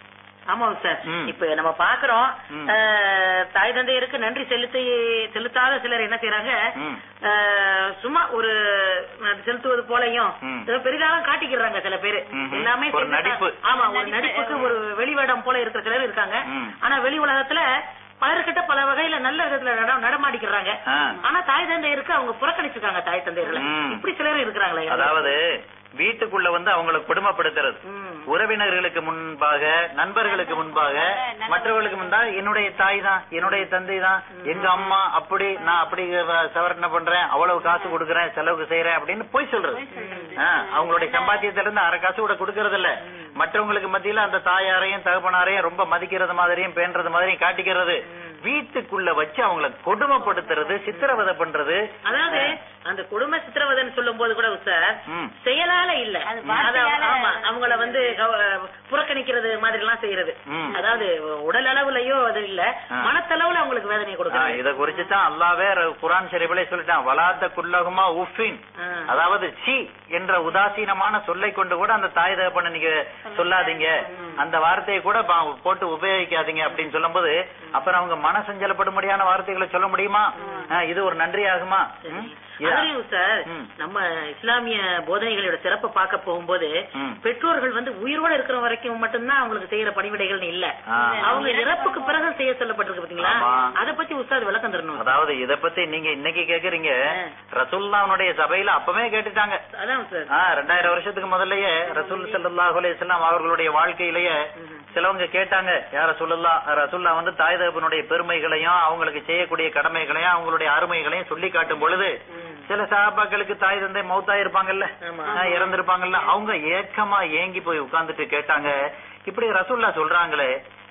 ஆமா சார் ம். இப்ப நம்ம பாக்குறோம் ம். அஹ், தாய் தந்தையருக்கு நன்றி செலுத்தி செலுத்தாத சிலர் என்ன செய்யறாங்க ம். அஹ், சும்மா ஒரு அஹ், செலுத்துவது போலயும் ம். ஏதோ பெரிதாலும் காட்டிக்கிறாங்க சில பேரு ம்ஹும். எல்லாமே ஒரு செஞ்சுட்டா- நடிப்பு. ஆமா ஒரு நடிப்புக்கு ஒரு வெளிவேடம் போல இருக்கிற சிலர் இருக்காங்க ம். ஆனா வெளி உலகத்துல பலர்கிட்ட பல வகையில நல்ல விதத்துல நட- நடமாடிக்கிறாங்க ஆ. ஆனா தாய் தந்தையருக்கு அவங்க புறக்கணிச்சிருக்காங்க தாய் தந்தையர்களை ம். இப்படி சிலர் இருக்கிறாங்களே அதாவது வீட்டுக்குள்ள வந்து அவங்களை கொடுமைப்படுத்துறது ம். உறவினர்களுக்கு முன்பாக நண்பர்களுக்கு முன்பாக மற்றவர்களுக்கு முன்பாக என்னுடைய தாய் தான் என்னுடைய தந்தை தான் எங்க அம்மா அப்படி நான் அப்படி வ- சவரணை பண்றேன் அவ்வளவு காசு கொடுக்கறேன் செலவுக்கு செய்யறேன் அப்படின்னு போய் சொல்றது ஆ, அவங்களுடைய சம்பாத்தியத்துல இருந்து அரை காசு கூட கொடுக்கறது இல்ல மற்றவங்களுக்கு மத்தியில அந்த தாயாரையும் தகப்பனாரையும் ரொம்ப மதிக்கிறது மாதிரியும் பேண்றது மாதிரியும் காட்டிக்கிறது வீட்டுக்குள்ள வச்சு அவங்கள கொடுமைப்படுத்துறது சித்திரவதை பண்றது அதாவது அந்த குடும்ப சித்திரவதைன்னு சொல்லும் போது கூட சார் ம். செயலால இல்ல அது அத- வார்த்தையால ஆமா அவங்கள வந்து கவ- புறக்கணிக்கிறது மாதிரி எல்லாம் செய்யறது ம். அதாவது உடல் அளவுலயோ அது இல்ல ஆ. மனத்தளவுல அவங்களுக்கு வேதனை ஆ, கொடுக்குறது இத குறிச்சு தான் அல்லாவே ர- குரான் ஷெரீஃபிலே சொல்லிட்டான் வலாத்த குல்லகுமா உஃபின் ஆ. அதாவது சி என்ற உதாசீனமான சொல்லை கொண்டு கூட அந்த தாய் தகப்பனை நீங்க சொல்லாதீங்க அந்த வார்த்தையை கூட பா- போட்டு உபயோகிக்காதீங்க அப்படின்னு சொல்லும்போது அப்புறம் அவங்க மன சஞ்சலப்படும்படியான வார்த்தைகளை சொல்ல முடியுமா ஆ, இது ஒரு நன்றி ஆகுமா ம்? இது- அதுலயும் சார் ம். நம்ம இஸ்லாமிய போதனைகளோட சிறப்பை பார்க்க போகும்போது ம். பெற்றோர்கள் வந்து உயிரோட இருக்கிற வரைக்கும் மட்டும்தான் அவங்களுக்கு செய்யற பணிவிடைகள் இல்ல ஆ. அவங்க இறப்புக்கு பிறகு செய்ய சொல்லப்பட்டிருக்கு பாத்தீங்களா ஆமா. அத பத்தி உஸ்தாத் விளக்கம் தரணும் அதாவது இத பத்தி நீங்க இன்னைக்கு கேக்குறீங்க ஆ. ரசூல்லாவுடைய சபையில அப்பவே கேட்டுட்டாங்க அதான் சார் ஆ, ரெண்டாயிரம் வருஷத்துக்கு முதல்லயே ரசூல் ஸல்லல்லாஹு அலைஹி வஸல்லம் அவர்களுடைய வாழ்க்கையிலேயே சிலவங்க கேட்டாங்க யார சொல்லல்லா ரசூல்லா வந்து தாய் தகப்பனுடைய பெருமைகளையும் அவங்களுக்கு செய்யக்கூடிய கடமைகளையும் அவங்களுடைய அருமைகளையும் சொல்லி காட்டும் பொழுது சில சகாபாக்களுக்கு தாய் தந்தை மௌத்தா இருப்பாங்கல்ல ஆமா. ஆ, இறந்திருப்பாங்கல்ல அவங்க ஏக்கமா ஏங்கி போய் உட்கார்ந்துட்டு கேட்டாங்க இப்படி ரசூல்லா சொல்றாங்களே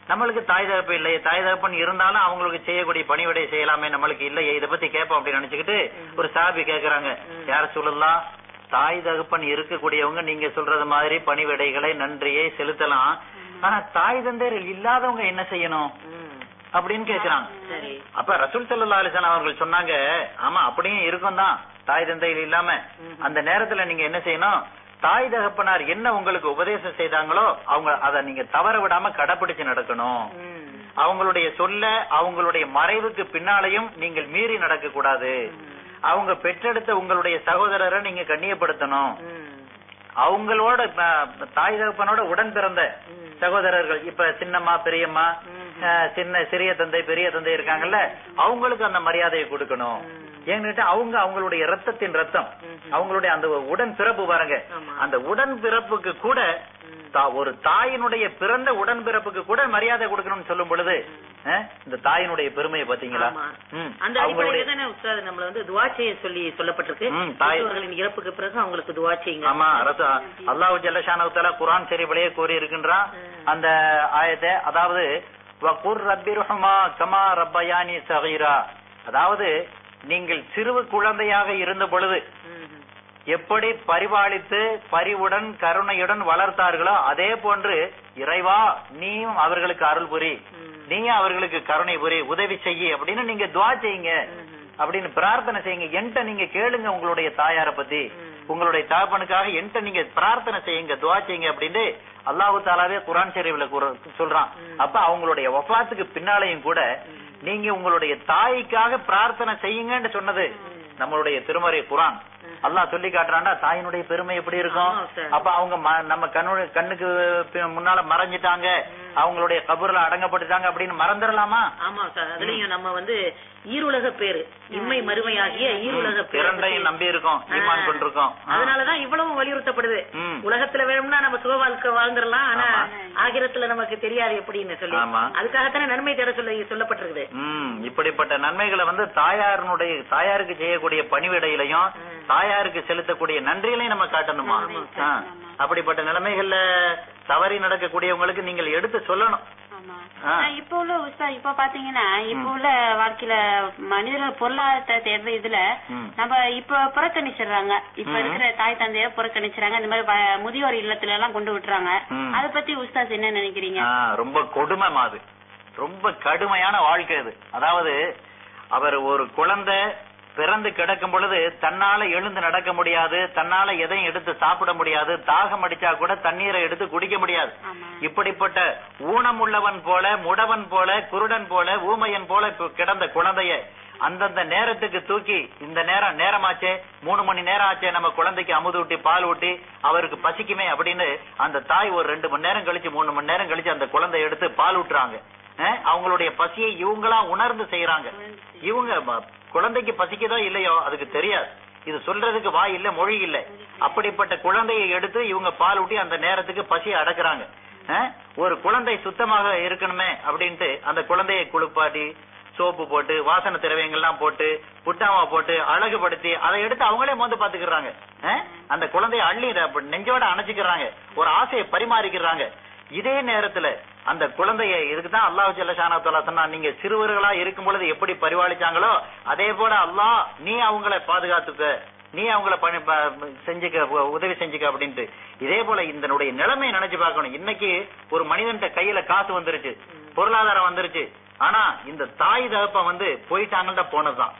நம்மளுக்கு தாய் தகப்பு இல்லையே தாய் தகப்பன் இருந்தாலும் அவங்களுக்கு செய்யக்கூடிய பணிவிடை செய்யலாமே நம்மளுக்கு இல்லையே இத பத்தி கேட்போம் அப்படின்னு நினைச்சுக்கிட்டு ஒரு சாபி கேக்குறாங்க யார சொல்லலாம் தாய் தகப்பன் இருக்கக்கூடியவங்க நீங்க சொல்றது மாதிரி பணிவிடைகளை நன்றியை செலுத்தலாம் ஆனா தாய் தந்தையர்கள் இல்லாதவங்க என்ன செய்யணும் ம். அப்படின்னு கேக்குறாங்க சரி அப்ப ரசூல் சல்லா அலிஸ்லாம் அவர்கள் சொன்னாங்க ஆமா அப்படியும் இருக்கும் தான் தாய் தந்தைகள் இல்லாம அந்த நேரத்துல நீங்க என்ன செய்யணும் தாய் தகப்பனார் என்ன உங்களுக்கு உபதேசம் செய்தாங்களோ அவங்க அதை நீங்க தவற விடாம கடைபிடிச்சு நடக்கணும் ம். அவங்களுடைய சொல்ல அவங்களுடைய மறைவுக்கு பின்னாலையும் நீங்கள் மீறி நடக்க கூடாது அவங்க பெற்றெடுத்த உங்களுடைய சகோதரரை நீங்க கண்ணியப்படுத்தணும் ம். அவங்களோட அஹ், தாய் தகப்பனோட உடன் பிறந்த சகோதரர்கள் இப்ப சின்னம்மா பெரியம்மா அஹ், சின்ன சிறிய தந்தை பெரிய தந்தை இருக்காங்கல்ல அவங்களுக்கு அந்த மரியாதையை கொடுக்கணும் ஏன்னு அவங்க அவங்களுடைய ரத்தத்தின் ரத்தம் அவங்களுடைய அந்த உடன் பிறப்பு பாருங்க ஆமா. அந்த உடன் பிறப்புக்கு கூட தா- ஒரு தாயினுடைய பிறந்த உடன் பிறப்புக்கு கூட மரியாதை கொடுக்கணும்னு சொல்லும் பொழுது அஹ், இந்த தாயினுடைய பெருமையை பாத்தீங்களா ஆமா. ம். அந்த அவங்களுடைய அடிப்படையில தானே உஸ்தாத் நம்மள வந்து துவா செய்ய சொல்லி சொல்லப்பட்டிருக்கு ம், தாய்- பெற்றோர்களின் இறப்புக்கு பிறகு அவங்களுக்கு துவா செய்யுங்க ஆமா அரசு அல்லாஹ் ஜல்லஷானவத்தால குரான் ஷரீஃபிலேயே கூறி இருக்கின்றான் அந்த ஆயத்தை அதாவது வகுர் ரப்பிருஹமா கமா ரப்பயானி சகீரா அதாவது நீங்கள் சிறு குழந்தையாக இருந்த பொழுது ம். எப்படி பரிபாலித்து பரிவுடன் கருணையுடன் வளர்த்தார்களோ அதே போன்று இறைவா நீயும் அவர்களுக்கு அருள் புரி நீயும் அவர்களுக்கு கருணை புரி உதவி செய்ய அப்படின்னு நீங்க துவா செய்யுங்க அப்படின்னு பிரார்த்தனை செய்யுங்க என்கிட்ட நீங்க கேளுங்க உங்களுடைய தாயார பத்தி உங்களுடைய தகப்பனுக்காக என்கிட்ட நீங்க பிரார்த்தனை செய்யுங்க துவா செய்யுங்க அப்படின்னு அல்லாஹு தாலாவே குரான் ஷரீஃப்ல கூற- சொல்றான் அப்ப அவங்களுடைய வஃபாத்துக்கு பின்னாலையும் கூட நீங்க உங்களுடைய தாய்க்காக பிரார்த்தனை செய்யுங்கன்னு சொன்னது நம்மளுடைய திருமறை குரான் அல்லாஹ் சொல்லி காட்டுறான்டா தாயினுடைய பெருமை எப்படி இருக்கும் ஆமா சார். அப்ப அவங்க ம- நம்ம கண்ணு கண்ணுக்கு பி- முன்னால மறைஞ்சிட்டாங்க அவங்களுடைய கபூர்ல அடங்கப்பட்டுட்டாங்க அப்படின்னு மறந்துடலாமா ஆமா சார் அதுலயும் நம்ம வந்து ஈருலக பேரு இம்மை மறுமையாகிய ஈருலக பேரு இரண்டையும் நம்பி இருக்கோம் ஈமான் கொண்டிருக்கோம் ஆ. அதனாலதான் இவ்வளவு வலியுறுத்தப்படுது ம். உலகத்துல வேணும்னா நம்ம சுக வாழ்க்கை வாழ்ந்துடலாம் ஆனா ஆமா. ஆகிரத்துல நமக்கு தெரியாது எப்படின்னு சொல்லி ஆமா. அதுக்காகத்தானே நன்மை தேட சொல்ல சொல்லப்பட்டிருக்குது ம் இப்படிப்பட்ட நன்மைகளை வந்து தாயாருனுடைய தாயாருக்கு செய்யக்கூடிய பணிவிடையிலையும் தாயாருக்கு செலுத்தக்கூடிய நன்றிகளையும் நம்ம காட்டணுமா ஆ. அப்படிப்பட்ட நிலைமைகள்ல தவறி நடக்கக்கூடியவங்களுக்கு நீங்கள் எடுத்து சொல்லணும் ஆமா ஆ. ஆனா, இப்ப உள்ள உஸ்தா இப்ப பாத்தீங்கன்னா இப்ப உள்ள வாழ்க்கையில மனிதர்கள் பொருளாதாரத்தை தேடுற இதுல ம். நம்ம இப்ப புறக்கணிச்சிடுறாங்க இப்ப ம். இருக்கிற தாய் தந்தைய புறக்கணிச்சிடுறாங்க இந்த மாதிரி வ- முதியோர் இல்லத்துல எல்லாம் கொண்டு விட்டுறாங்க ம். அத பத்தி உஸ்தாஸ் என்ன நினைக்கிறீங்க ஆ, ரொம்ப கொடுமை அது ரொம்ப கடுமையான வாழ்க்கை அது அதாவது அவர் ஒரு குழந்தை பிறந்து கிடக்கும் பொழுது தன்னால எழுந்து நடக்க முடியாது தன்னால எதையும் எடுத்து சாப்பிட முடியாது தாகம் அடிச்சா கூட தண்ணீரை எடுத்து குடிக்க முடியாது ஆமா. இப்படிப்பட்ட ஊனமுள்ளவன் போல முடவன் போல குருடன் போல ஊமையன் போல இப்ப கிடந்த குழந்தைய அந்தந்த நேரத்துக்கு தூக்கி இந்த நேரம் நேரமாச்சே மூணு மணி நேரம் ஆச்சே நம்ம குழந்தைக்கு அமுது ஊட்டி பால் ஊட்டி அவருக்கு பசிக்குமே அப்படின்னு அந்த தாய் ஒரு ரெண்டு மணி நேரம் கழிச்சு மூணு மணி நேரம் கழிச்சு அந்த குழந்தைய எடுத்து பால் ஊட்டுறாங்க அஹ், அவங்களுடைய பசியை இவங்களா உணர்ந்து செய்யறாங்க இவங்க ம- குழந்தைக்கு பசிக்குதோ இல்லையோ அதுக்கு தெரியாது இது சொல்றதுக்கு வாய் இல்ல மொழி இல்ல அப்படிப்பட்ட குழந்தையை எடுத்து இவங்க பால் ஊட்டி அந்த நேரத்துக்கு பசியை அடக்குறாங்க அஹ், ஒரு குழந்தை சுத்தமாக இருக்கணுமே அப்படின்ட்டு அந்த குழந்தையை குளிப்பாட்டி சோப்பு போட்டு வாசன திரவியங்கள்லாம் போட்டு புட்டாமா போட்டு அழகுபடுத்தி அதை எடுத்து அவங்களே மோந்து பாத்துக்கிறாங்க அஹ், அந்த குழந்தைய அள்ளி அப்ப நெஞ்சோட அணைச்சுக்கிறாங்க ஒரு ஆசையை பரிமாறிக்கிறாங்க இதே நேரத்துல அந்த குழந்தைய இதுக்குதான் அல்லாஹ் ஜல்லஷானா சொன்னா நீங்க சிறுவர்களா இருக்கும் பொழுது எப்படி பரிபாலிச்சாங்களோ அதே போல அல்லாஹ் நீ அவங்கள பாதுகாத்துக்க நீ அவங்கள பணி ப- செஞ்சுக்க உ- உதவி செஞ்சுக்க அப்படின்ட்டு இதே போல இதனுடைய நிலைமையை நினைச்சு பார்க்கணும் இன்னைக்கு ஒரு மனிதன்ட்ட கையில காசு வந்துருச்சு பொருளாதாரம் வந்துருச்சு ஆனா இந்த தாய் தகப்பன் வந்து போயிட்டாங்கள்ட்ட போனதுதான்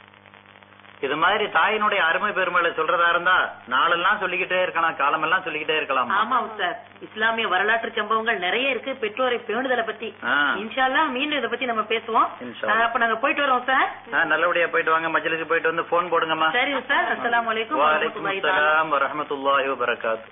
இது மாதிரி தாயினுடைய அருமை பெருமைகளை சொல்றதா இருந்தா நாளெல்லாம் சொல்லிக்கிட்டே இருக்கலாம் காலமெல்லாம் சொல்லிக்கிட்டே இருக்கலாம் ஆமா சார் இஸ்லாமிய வரலாற்று சம்பவங்கள் நிறைய இருக்கு பெற்றோரை பேணுதலை பத்தி ஆ. இன்ஷால்லா மீண்டும் இதை பத்தி நம்ம பேசுவோம் இன்ஷா ஆ, அப்ப நாங்க போயிட்டு வரோம் சார் ஆ, நல்லபடியா போயிட்டு வாங்க மஜ்லிஸுக்கு போயிட்டு வந்து போன் போடுங்கம்மா சரி சார் அஸ்ஸலாமு அலைக்கும் வலைக்கும் வரஹ்மத்துல்லாஹி தஆலா. அஸ்ஸலாம் வரஹ்மத்துல்லாஹி வபரகாத்து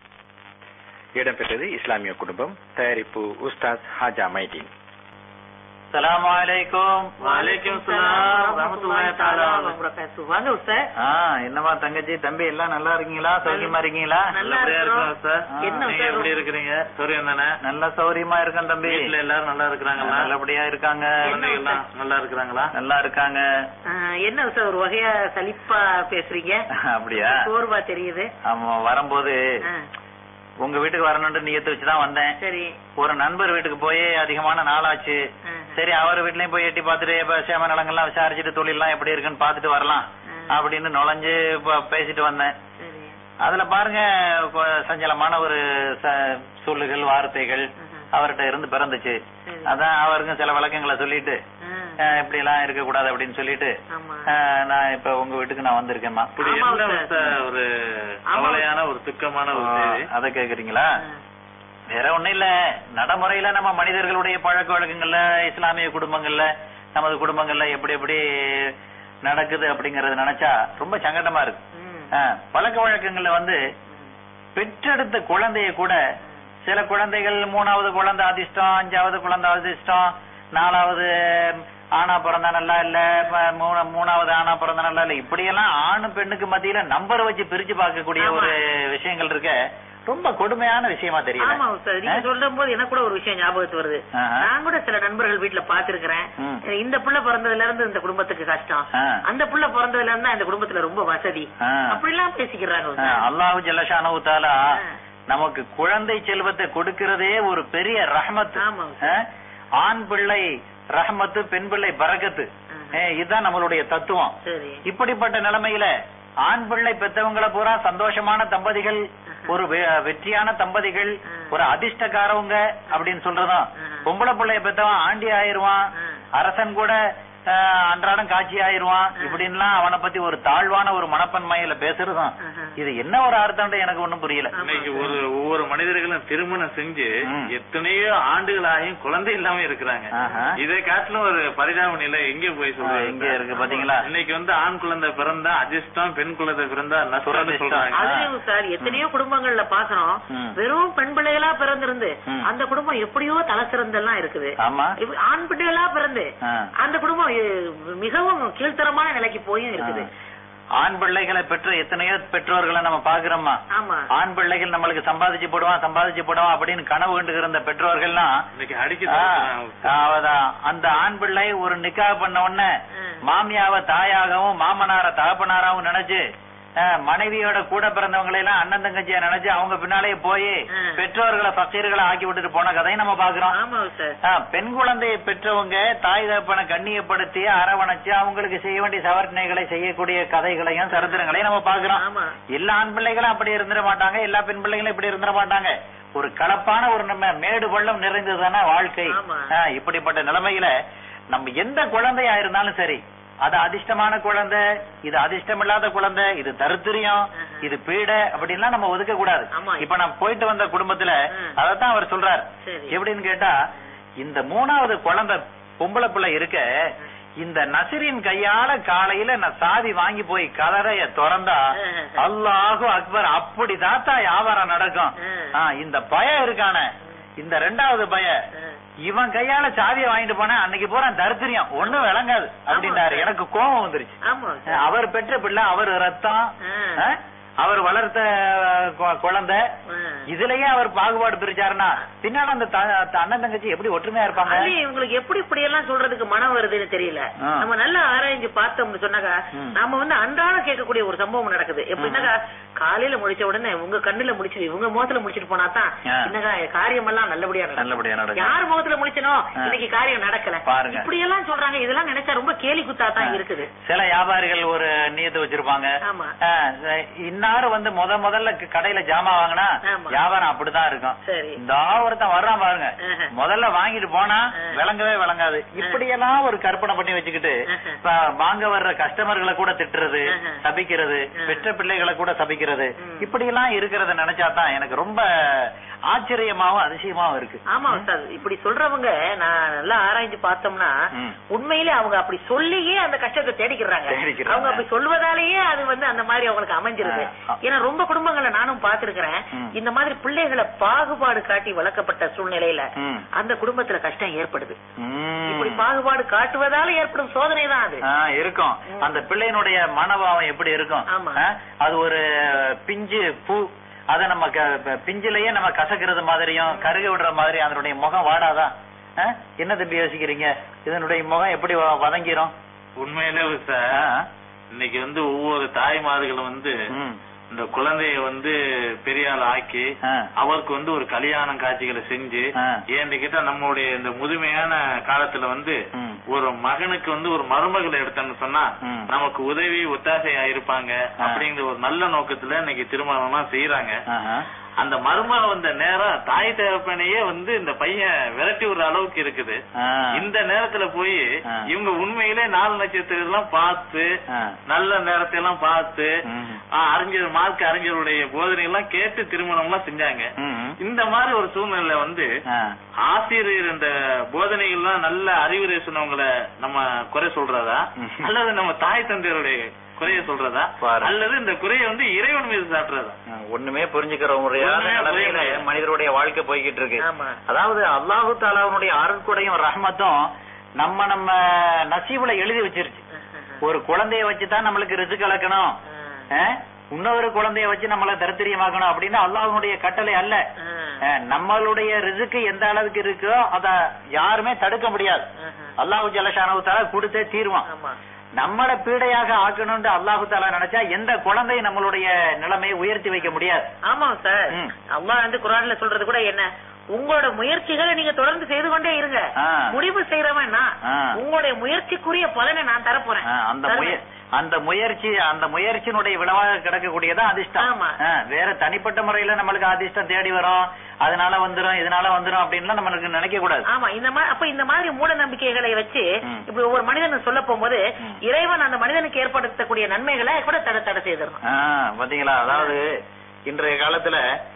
இடம்பெற்றது இஸ்லாமிய குடும்பம் தயாரிப்பு உஸ்தாத் ஹாஜா மைதீன் சலாம் அலைக்கும் வலைக்கும் சலாம் வரஹ்மத்துல்லாஹி தஆலா வபரகாத்துஹு. வாங்க உஸ்தாத் ஆ என்னமா தங்கச்சி தம்பி எல்லாம் நல்லா இருக்கீங்களா சௌக்கியமா இருக்கீங்களா நல்லா நல்லபடியா இருக்கிறோம். இருக்கோம் சார் ஆ, என்ன நீங்க சார் எப்படி இருக்கிறீங்க சூரியன் தானே நல்ல சௌரியமா இருக்கேன் தம்பி வீட்டுல எல்லாரும் நல்லா இருக்கிறாங்களா நல்லபடியா இருக்காங்க குழந்தைகள்லாம் நல்லா இருக்கிறாங்களா நல்லா இருக்காங்க ஆ, என்ன சார் ஒரு வகையா சலிப்பா பேசுறீங்க அப்படியா சோர்வா தெரியுது ஆமா வரும்போது ஆ, உங்க வீட்டுக்கு வரணும்னு நியத்து வச்சுதான் வந்தேன் சரி ஒரு நண்பர் வீட்டுக்கு போய் அதிகமான நாளாச்சு ஆ. சரி அவர் வீட்லயும் போய் எட்டி பார்த்துட்டு இப்ப சேம நலங்கள்லாம் விசாரிச்சுட்டு தொழில்லாம் எப்படி இருக்குன்னு பார்த்துட்டு வரலாம் ஆ. அப்படின்னு நுழைஞ்சு இப்ப பேசிட்டு வந்தேன் சரி அதுல பாருங்க கொ- சஞ்சலமான ஒரு ச- சொல்லுகள் வார்த்தைகள் ஆஹா. அவர்கிட்ட இருந்து பிறந்துச்சு சரி. அதான் அவருக்கும் சில விளக்கங்களை சொல்லிட்டு ஆ. அஹ், இப்படி எல்லாம் இருக்க கூடாது அப்படின்னு சொல்லிட்டு ஆமா அஹ், நான் இப்ப உங்க வீட்டுக்கு நான் வந்திருக்கேம்மா இப்படி ஆமா, என்ன சார். சார் ஒரு கவலையான ஒரு துக்கமான ஒரு செய்தி அத கேக்குறீங்களா ஆ. வேற ஒண்ணும் இல்ல நடைமுறையில நம்ம மனிதர்களுடைய பழக்க வழக்கங்கள்ல இஸ்லாமிய குடும்பங்கள்ல நமது குடும்பங்கள்ல எப்படி எப்படி நடக்குது அப்படிங்கறது நினைச்சா ரொம்ப சங்கடமா இருக்கு ம். அஹ், பழக்க வழக்கங்கள்ல வந்து பெற்றெடுத்த குழந்தைய கூட சில குழந்தைகள் மூணாவது குழந்தை அதிர்ஷ்டம் அஞ்சாவது குழந்தை அதிர்ஷ்டம் நாலாவது ஆணா பிறந்தா நல்லா இல்ல ப- மூணு- மூணாவது ஆணா பிறந்தா நல்லா இல்ல இப்படியெல்லாம் ஆணு பெண்ணுக்கு மத்தியில நம்பர் வச்சு பிரிச்சு பார்க்கக்கூடிய ஆமா. ஒரு விஷயங்கள் இருக்க ரொம்ப கொடுமையான விஷயமா தெரியல ஆமா சார் நீங்க ஆ? சொல்லும் போது எனக்கு கூட ஒரு விஷயம் ஞாபகத்து வருது ஆஹா. நான் கூட சில நண்பர்கள் வீட்டுல பாத்துருக்கிறேன் ம். இந்த புள்ள பிறந்ததுல இருந்து இந்த குடும்பத்துக்கு கஷ்டம் ஆ. அந்த புள்ள பிறந்ததுல இருந்து இந்த குடும்பத்துல ரொம்ப வசதி ஆ. அப்படிலாம் பேசிக்கிறாங்க அஹ், சார். அல்லாஹு ஜல்லஷானு தாலா ஆ. நமக்கு குழந்தை செல்வத்தை கொடுக்கிறதே ஒரு பெரிய ரஹமத் ஆமாங்க சார். ஆண் பிள்ளை ரஹமத்து பெண் பிள்ளை பரக்கத்து ஆஹா. அஹ், இதுதான் நம்மளுடைய தத்துவம் சரி இப்படிப்பட்ட நிலைமையில ஆண் பிள்ளை பெத்தவங்கள பூரா சந்தோஷமான தம்பதிகள் ஒரு வெ- வெற்றியான தம்பதிகள் ஆ. ஒரு அதிர்ஷ்டக்காரவங்க அப்படின்னு சொல்றதும் ஆ. பொம்பளை பிள்ளைய பெத்தவன் ஆண்டி ஆயிருவான் ஆ. அரசன் கூட அஹ், அன்றாடம் காட்சி ஆயிருவான் ஆ. இப்படின்லாம் அவனை பத்தி ஒரு தாழ்வான ஒரு மனப்பன்மையில பேசுறதும் ஆஹா. இது என்ன ஒரு அர்த்தம் எனக்கு ஒண்ணும் புரியல ஆமா. இன்னைக்கு ஒரு ஒவ்வொரு மனிதர்களும் திருமணம் செஞ்சு ம். எத்தனையோ ஆண்டுகளாகியும் குழந்தை இல்லாம இருக்கிறாங்க ஆஹா. இதை காட்டிலும் ஒரு பரிதாப நிலை எங்க போய் ஆ, சொல்றாங்க எங்க இருக்கு பாத்தீங்களா இன்னைக்கு வந்து ஆண் குழந்தை பிறந்தா அதிர்ஷ்டம் பெண் குழந்தை பிறந்தா நஷ்டம்னு துரதிர்ஷ்டம். சொல்றாங்க அதுலயும் சார் எத்தனையோ குடும்பங்கள்ல பாக்குறோம் ம். வெறும் பெண் பிள்ளைகளா பிறந்திருந்து ம். அந்த குடும்பம் எப்படியோ தலை சிறந்தெல்லாம் இருக்குது ஆமா இப்ப ஆண் பிள்ளைகளா பிறந்து ஆ. அந்த குடும்பம் எ- மிகவும் கீழ்த்தரமான நிலைக்கு போயும் இருக்குது ஆண் பிள்ளைகளை பெற்ற எத்தனையோ பெற்றோர்களை நம்ம பாக்குறோமா ஆமா ஆண் பிள்ளைகள் நம்மளுக்கு சம்பாதிச்சு போடுவான் சம்பாதிச்சு போடுவான் அப்படின்னு கனவு கண்டுகிற இந்த பெற்றோர்கள்லாம் இன்னைக்கு அடிக்க ஆ, துரத்துறாங்க. அவதான் அந்த ஆண் பிள்ளை ஒரு நிக்கா பண்ண உடனே ம். மாமியாவ தாயாகவும் மாமனார தகப்பனாராவும் நினைச்சு ஆ, மனைவியோட கூட பிறந்தவங்களை எல்லாம் அண்ணன் தங்கச்சியா நினைச்சு அவங்க பின்னாலே போய் ம். பெற்றோர்களை பக்கீர்களை ஆக்கி விட்டுட்டு போன கதையும் நம்ம பாக்குறோம் ஆமா சார் ஆ, பெண் குழந்தையை பெற்றவங்க தாய் தகப்பனை கண்ணியப்படுத்தி அரவணைச்சு அவங்களுக்கு செய்ய வேண்டிய சவர்ணைகளை செய்யக்கூடிய கதைகளையும் சரித்திரங்களையும் நம்ம பாக்குறோம் ஆமா எல்லா ஆண் பிள்ளைகளும் அப்படி இருந்துட மாட்டாங்க எல்லா பெண் பிள்ளைகளும் இப்படி இருந்துட மாட்டாங்க ஒரு கலப்பான ஒரு நம்ம மேடு பள்ளம் நிறைந்ததுதானே வாழ்க்கை ஆமா. ஆ, இப்படிப்பட்ட நிலைமையில நம்ம எந்த குழந்தையா இருந்தாலும் சரி அது அதிர்ஷ்டமான குழந்தை இது அதிர்ஷ்டம் இல்லாத குழந்தை இது தரித்திரியம் ஆஹா. இது பீடை அப்படின்லாம் நம்ம ஒதுக்க கூடாது ஆமா. இப்ப நான் போயிட்டு வந்த குடும்பத்துல ம். அதத்தான் அவர் சொல்றார் சரி. எப்படின்னு கேட்டா இந்த மூணாவது குழந்தை பொம்பளை பிள்ளை இருக்க இந்த நசிரின் கையால காலையில நான் சாவி வாங்கி போய் கதறைய திறந்தா ம். அல்லாஹு அக்பர் அப்படி தாத்தா வியாபாரம் நடக்கும் ம். ஆ, இந்த பய இருக்கானே இந்த ரெண்டாவது பய ம். இவன் கையால சாவியை வாங்கிட்டு போனா அன்னைக்கு பூரா தரித்திரியம் ஒண்ணும் விளங்காது அப்படின்னாரு சார். எனக்கு கோபம் வந்துருச்சு ஆமா சார் அவர் பெற்ற பிள்ளை அவர் ரத்தம் ம். ஆ, அவர் வளர்த்த கு- குழந்தை ம். இதுலயே அவர் பாகுபாடு பிரிச்சாருன்னா பின்னால அந்த த- த- அண்ணன் தங்கச்சி எப்படி ஒற்றுமையா இருப்பாங்க அது இவங்களுக்கு எப்படி இப்படி எல்லாம் சொல்றதுக்கு மனம் வருதுன்னு தெரியல ஆ. நம்ம நல்லா ஆராய்ஞ்சு பார்த்தோம்னு சொன்னாக்கா ம். நாம வந்து அன்றாடம் கேட்கக்கூடிய ஒரு சம்பவம் நடக்குது எப்படின்னாக்கா காலையில முடிச்ச உடனே உங்க கண்ணுல முடிச்சு இவங்க முகத்துல முடிச்சிட்டு போனா தான் ஆ. என்னக்கா காரியம் எல்லாம் நல்லபடியா நடக்கும். நல்லபடியா நடக்கும். யார் முகத்துல முடிச்சனோ ஆ. இன்னைக்கு காரியம் நடக்கல பாருங்க. இப்படி எல்லாம் சொல்றாங்க இதெல்லாம் நினைச்சா ரொம்ப கேலி குத்தா தான் இருக்குது சில வியாபாரிகள் ஒரு நியத்து வச்சிருப்பாங்க ஆமா. ஆ, இன்னாரு வந்து முத முதல்ல க- கடையில ஜாமான் வாங்கினா ஆமா. வியாபாரம் அப்படிதான் இருக்கும் சரி இந்த ஒருத்தன் வர்றான் பாருங்க ஆஹா. முதல்ல வாங்கிட்டு போனா ஆ. விளங்கவே விளங்காது இப்படியெல்லாம் ஒரு கற்பனை பண்ணி வச்சுக்கிட்டு ஆஹா. இப்ப வாங்க வர்ற கஸ்டமர்களை கூட திட்டுறது ஆஹா. சபிக்கிறது ஆ. பெற்ற பிள்ளைகளை கூட சபிக்கிறது ம். இப்படி எல்லாம் இருக்கிறத நினைச்சாதான் எனக்கு ரொம்ப ஆச்சரியமாவும் அதிசயமாவும் இருக்கு ஆமா சார் இப்படி சொல்றவங்க நான் நல்லா ஆராய்ஞ்சு பார்த்தோம்னா ம். உண்மையிலே அவங்க அப்படி சொல்லியே அந்த கஷ்டத்தை தேடிக்கிறாங்க தேடிக்கிறாங்க. அவங்க அப்படி சொல்வதாலேயே அது வந்து அந்த மாதிரி அவங்களுக்கு அமைஞ்சிருது ஆ. ஏன்னா ரொம்ப குடும்பங்களை நானும் பார்த்திருக்கிறேன் ம். இந்த மாதிரி பிள்ளைகளை பாகுபாடு காட்டி வளர்க்கப்பட்ட சூழ்நிலையில ம். அந்த குடும்பத்துல கஷ்டம் ஏற்படுது ம். இப்படி பாகுபாடு காட்டுவதால ஏற்படும் சோதனை தான் அது ஆ, இருக்கும் ம். அந்த பிள்ளையினுடைய மனபாவம் எப்படி இருக்கும் ஆமா. ஆ, அது ஒரு பிஞ்சு பூ அத நம்ம க- ப- பிஞ்சிலேயே நம்ம கசக்கிறது மாதிரியும் கருக விடுற மாதிரி அதனுடைய முகம் வாடாதா ஆ? என்ன தம்பி யோசிக்கிறீங்க இதனுடைய முகம் எப்படி வ- வதங்கிரும் உண்மையிலே ஆ, சார் இன்னைக்கு வந்து ஒவ்வொரு தாய்மார்களும் வந்து ம், இந்த குழந்தைய வந்து பெரிய ஆள் ஆக்கி ஆ. அவருக்கு வந்து ஒரு கல்யாணம் காட்சிகளை செஞ்சு ஆ. ஏன்னு கேட்டா நம்மளுடைய இந்த முதுமையான காலத்துல வந்து ம். ஒரு மகனுக்கு வந்து ஒரு மருமகளை எடுத்தோம்னு சொன்னா ம். நமக்கு உதவி ஒத்தாசையா இருப்பாங்க ஆ. அப்படிங்கிற ஒரு நல்ல நோக்கத்துல இன்னைக்கு திருமணம் எல்லாம் செய்யறாங்க ஆஹா. அந்த மருமக வந்த நேரம் தாய் தகப்பனையே வந்து இந்த பையன் விரட்டி விடுற அளவுக்கு இருக்குது ஆ. இந்த நேரத்துல போய் ஆ. இவங்க உண்மையிலே நாலு நட்சத்திரம் எல்லாம் பார்த்து ஆ. நல்ல நேரத்தை எல்லாம் பார்த்து ம். ஆ, அறிஞர் மார்க் அறிஞருடைய போதனை எல்லாம் கேட்டு திருமணம் எல்லாம் செஞ்சாங்க ம். இந்த மாதிரி ஒரு சூழ்நிலை வந்து ஆ. ஆசிரியர் இந்த போதனைகள்லாம் நல்ல அறிவுரை சொன்னவங்கள நம்ம குறை சொல்றதா ம். அல்லது நம்ம தாய் தந்தையருடைய குறைய சொல்றதா பாரு. அல்லது இந்த குறைய வந்து இறைவன் மீது சாட்டுறதா ஆ, ஒண்ணுமே புரிஞ்சுக்கிற முறையான ஒண்ணுமே நிலைமையில புரியல. மனிதருடைய வாழ்க்கை போய்கிட்டு இருக்கு ஆமா. அதாவது அல்லாஹு தாலாவுடைய அருட்கொடையும் ரஹ்மத்தும் நம்ம நம்ம நசீபுல எழுதி வச்சிருச்சு ஒரு குழந்தைய வச்சுதான் நம்மளுக்கு ரிசுக்கு கலக்கணும் இன்னொரு குழந்தைய வச்சு நம்மள தரித்திரியமாக்கணும் அப்படின்னு அல்லாஹ்வுடைய கட்டளை அல்ல அஹ், நம்மளுடைய ரிசுக்கு எந்த அளவுக்கு இருக்கோ அத யாருமே தடுக்க முடியாது அல்லாஹு ஜலஷானவு தாலா கொடுத்தே தீர்வான் ஆமா நம்மள பீடையாக ஆக்கணும்னு அல்லாஹு தாலா நினைச்சா எந்த குழந்தையும் நம்மளுடைய நிலைமையை உயர்த்தி வைக்க முடியாது ஆமா சார் ம். அல்லாஹ் வந்து குரான்ல சொல்றது கூட என்ன உங்களோட முயற்சிகளை நீங்க தொடர்ந்து செய்து கொண்டே இருங்க ஆ. முடிவு செய்யறவன் நான். ஆ. உங்களுடைய முயற்சிக்குரிய பலனை நான் தரப்போறேன் அஹ், அந்த தருவேன். முய அந்த முயற்சி அந்த முயற்சியினுடைய விளைவாக கிடக்கக்கூடியதான் அதிர்ஷ்டம் ஆமா. அஹ், வேற தனிப்பட்ட முறையில நம்மளுக்கு அதிர்ஷ்டம் தேடி வரும் அதனால வந்துரும் இதனால வந்துரும் அப்படின்லாம் நம்மளுக்கு நினைக்க கூடாது ஆமா இந்த மாதிரி அப்ப இந்த மாதிரி மூட நம்பிக்கைகளை வச்சு ம். இப்ப ஒவ்வொரு மனிதன் சொல்ல போகும்போது ம். இறைவன் அந்த மனிதனுக்கு ஏற்படுத்தக்கூடிய நன்மைகளை கூட தடை தடை செய்திடணும் ஆஹ் பாத்தீங்களா அதாவது இன்றைய காலத்துல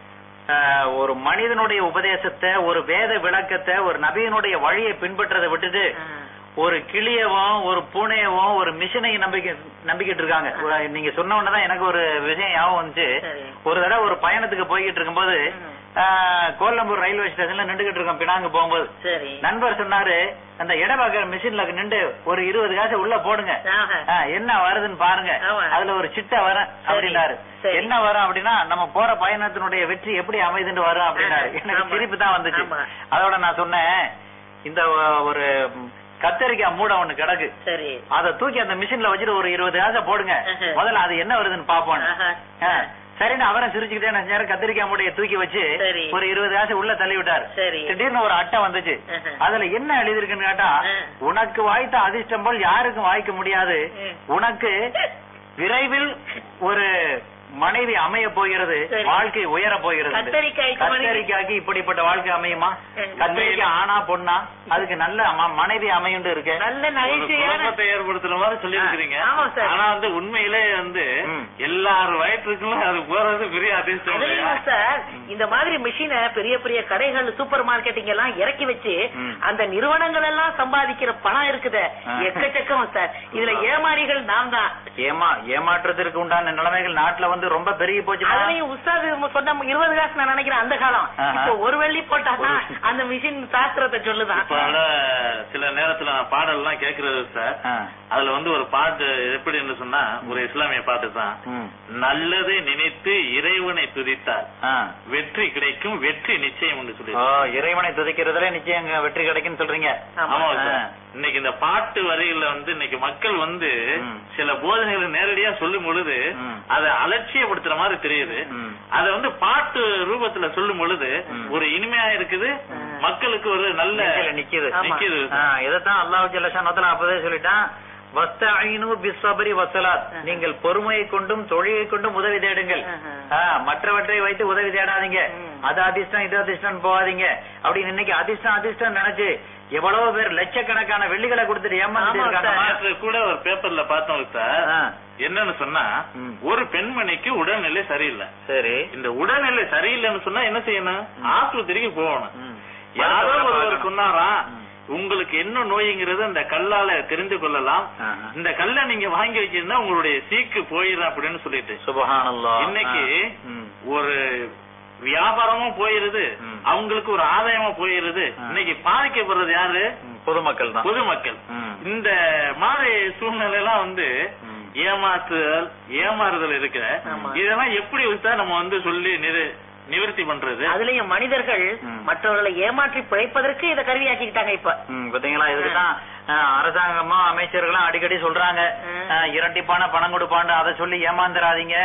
ஆஹ், ஒரு மனிதனுடைய உபதேசத்தை ஒரு வேத விளக்கத்தை ஒரு நபியினுடைய வழியை பின்பற்றதை விட்டுட்டு ஒரு கிளியவும் ஒரு பூனையவும் ஒரு மிஷினையும் நம்பிக்கை நம்பிக்கிட்டு இருக்காங்க ஒரு- நீங்க சொன்ன உடனேதான் எனக்கு ஒரு விஷயம் ஞாபகம் வந்துச்சு சரி. ஒரு தடவை ஒரு பயணத்துக்கு போய்கிட்டு இருக்கும்போது ம். ஆஹ், கோலம்பூர் ரயில்வே ஸ்டேஷன்ல நின்றுகிட்டு இருக்கோம் பினாங்கு போகும்போது சரி நண்பர் சொன்னாரு அந்த இடபாக்க மிஷின்ல நின்று ஒரு இருபது காசு உள்ள போடுங்க ஆஹா. ஆ, என்ன வருதுன்னு பாருங்க ஆமா. அதுல ஒரு சிட்டை வரும் அப்படின்னாரு சரி. என்ன வரும் அப்படின்னா நம்ம போற பயணத்தினுடைய வெற்றி எப்படி அமைதுன்னு வரும் அப்படின்னாரு ஆஹா. எனக்கு ஆமா. சிரிப்பு தான் வந்துச்சு ஆமா. அதோட நான் சொன்னேன் இந்த ஒ- ஒரு ம், கத்தரிக்காய் மூடை ஒண்ணு கிடக்கு சரி அத தூக்கி அந்த மிஷின்ல வச்சுட்டு ஒரு இருபது காசை போடுங்க ஆஹா. முதல்ல அது என்ன வருதுன்னு பாப்போம் ஆஹா. சரின்னு அவரை சிரிச்சுக்கிட்டே நான் நேரம் கத்திரிக்காய் மூடையை தூக்கி வச்சு சரி. ஒரு இருபது காசு உள்ள தள்ளி விட்டாரு சரி. திடீர்னு ஒரு அட்டை வந்துச்சு ஆஹா. அதுல என்ன எழுதிருக்குன்னு கேட்டா ஆ. உனக்கு வாய்த்த அதிர்ஷ்டம் போல் யாருக்கும் வாய்க்க முடியாது ம். உனக்கு விரைவில் ஒரு மனைவி அமைய போகிறது சரி. வாழ்க்கை உயர போகிறது கத்தரிக்காய்க்கு மனைவி- கத்தரிக்காய்க்கு இப்படிப்பட்ட வாழ்க்கை அமையுமா ம். கத்தரிக்காய் ஆனா பொண்ணா அதுக்கு நல்ல ம- மனைவி அமையுண்டு இருக்கு நல்ல ஒரு நகைச்சுவையான குழப்பத்தை ஏற்படுத்துற மாதிரி சொல்லியிருக்கிறீங்க ஆ, ஆமா சார். ஆனா வந்து உண்மையிலே வந்து ம். எல்லார் வயிற்றுக்கும் அது போறது பெரிய அதிர்ஷ்டம் இல்லையா? அதுலயும் சார் இந்த மாதிரி மிஷினை பெரிய பெரிய கடைகள் சூப்பர் மார்க்கெட்டிங் எல்லாம் இறக்கி வச்சு ம். அந்த நிறுவனங்கள் எல்லாம் சம்பாதிக்கிற பணம் இருக்குது ஆ. எக்கச்சக்கம் சார் இதுல ஏமாறிகள் நாம் தான் ஏமா ஏமாற்றத்திற்கு உண்டான நிலைமைகள் நாட்டுல வந்து ரொம்ப பெருகி போச்சு அதுலயும் உஸ்தாது சொன்ன இருபது காசு நான் நினைக்கிறேன் அந்த காலம் ஆஹா. இப்போ ஒரு வெள்ளி போட்டாதான் அந்த மிஷின் சாஸ்திரத்தை சொல்லுதான் இப்ப ஆனா சில நேரத்துல நான் பாடல் எல்லாம் கேக்குறது சார் ஆ. அதுல வந்து ஒரு பாட்டு எப்படின்னு சொன்னா ஒரு இஸ்லாமிய பாட்டு தான் ம். நல்லதை நினைத்து இறைவனை துதித்தார் ஆ. வெற்றி கிடைக்கும் வெற்றி நிச்சயம் என்று ஓ, சொல்லி இறைவனை துதிக்கிறதுல நிச்சயம் இங்க வெற்றி கிடைக்கும்னு சொல்றீங்க ஆமா. ஆமா ஆ. சார் இன்னைக்கு இந்த பாட்டு வரிகள்ல வந்து இன்னைக்கு மக்கள் வந்து ம். சில போதனைகளை நேரடியா சொல்லும் பொழுது ம். அதை அலட்சியப்படுத்துற மாதிரி தெரியுது ம். அத வந்து பாட்டு ரூபத்துல சொல்லும் பொழுது ம். ஒரு இனிமையா இருக்குது மக்களுக்கு ஒரு நல்ல நெஞ்சில நிக்குது ஆமா. நிக்குது ஆ, இதைத்தான் அல்லாஹ் ஜல்லஷானத்துல அப்பவே சொல்லிட்டான் வஸ்தஈனு பிஸ்ஸபரி வசலாத் நீங்கள் பொறுமையை கொண்டும் தொழிலை கொண்டும் உதவி தேடுங்கள் ஆஹா. ஆ, மற்றவற்றை வைத்து உதவி தேடாதீங்க ம். அது அதிர்ஷ்டம் இது அதிர்ஷ்டம் போகாதீங்க அப்படின்னு இன்னைக்கு அதிர்ஷ்டம் அதிர்ஷ்டம் நினைச்சு எவ்வளவு பேர் லட்சக்கணக்கான வெள்ளிகளை கொடுத்துட்டு ஏமாந்துட்டு ஆமா இருக்காங்க சார். நேற்று கூட ஒரு பேப்பர்ல பார்த்தோம் சார் ஆ, என்னன்னு சொன்னா ம். ஒரு பெண்மணிக்கு உடல்நிலை சரியில்லை சரி இந்த உடல்நிலை சரியில்லைன்னு சொன்னா என்ன செய்யணும் ஆஸ்பத்திரிக்கு போகணும் ம். யாரோ மருத்துவரை ஒருவர் பார்க்கணும். சொன்னாராம் ம். உங்களுக்கு என்ன நோய்ங்கிறது இந்த கல்லால தெரிந்து கொள்ளலாம் ஆஹா. இந்த கல்லை நீங்க வாங்கி வச்சிருந்தா உங்களுடைய சீக்கு போயிடும் அப்படின்னு சொல்லிட்டு சுபஹானல்லாஹ் இன்னைக்கு ஆ. ம். ஒரு வியாபாரமும் போயிருது ம். அவங்களுக்கு ஒரு ஆதாயமா போயிருது ஆ. இன்னைக்கு பாதிக்கப்படுறது யாரு ம், பொதுமக்கள் தான் பொதுமக்கள் ம். இந்த மாதிரி சூழ்நிலை எல்லாம் வந்து ம். ஏமாற்றுதல் ஏமாறுதல் இருக்கிற ஆமா. இதெல்லாம் எப்படி வச்சா நம்ம வந்து சொல்லி நிறு- நிவர்த்தி பண்றது அதுலயும் மனிதர்கள் ம். மற்றவர்களை ஏமாற்றி பிழைப்பதற்கு இதை கருவியாக்கிக்கிட்டாங்க இப்ப ம், பாத்தீங்களா இதுக்கு தான் அரசாங்கமும் அமைச்சர்களும் அடிக்கடி சொல்றாங்க ம். அஹ், இரட்டிப்பான பணம் கொடுப்பான்னு அதை சொல்லி ஏமாந்துடாதீங்க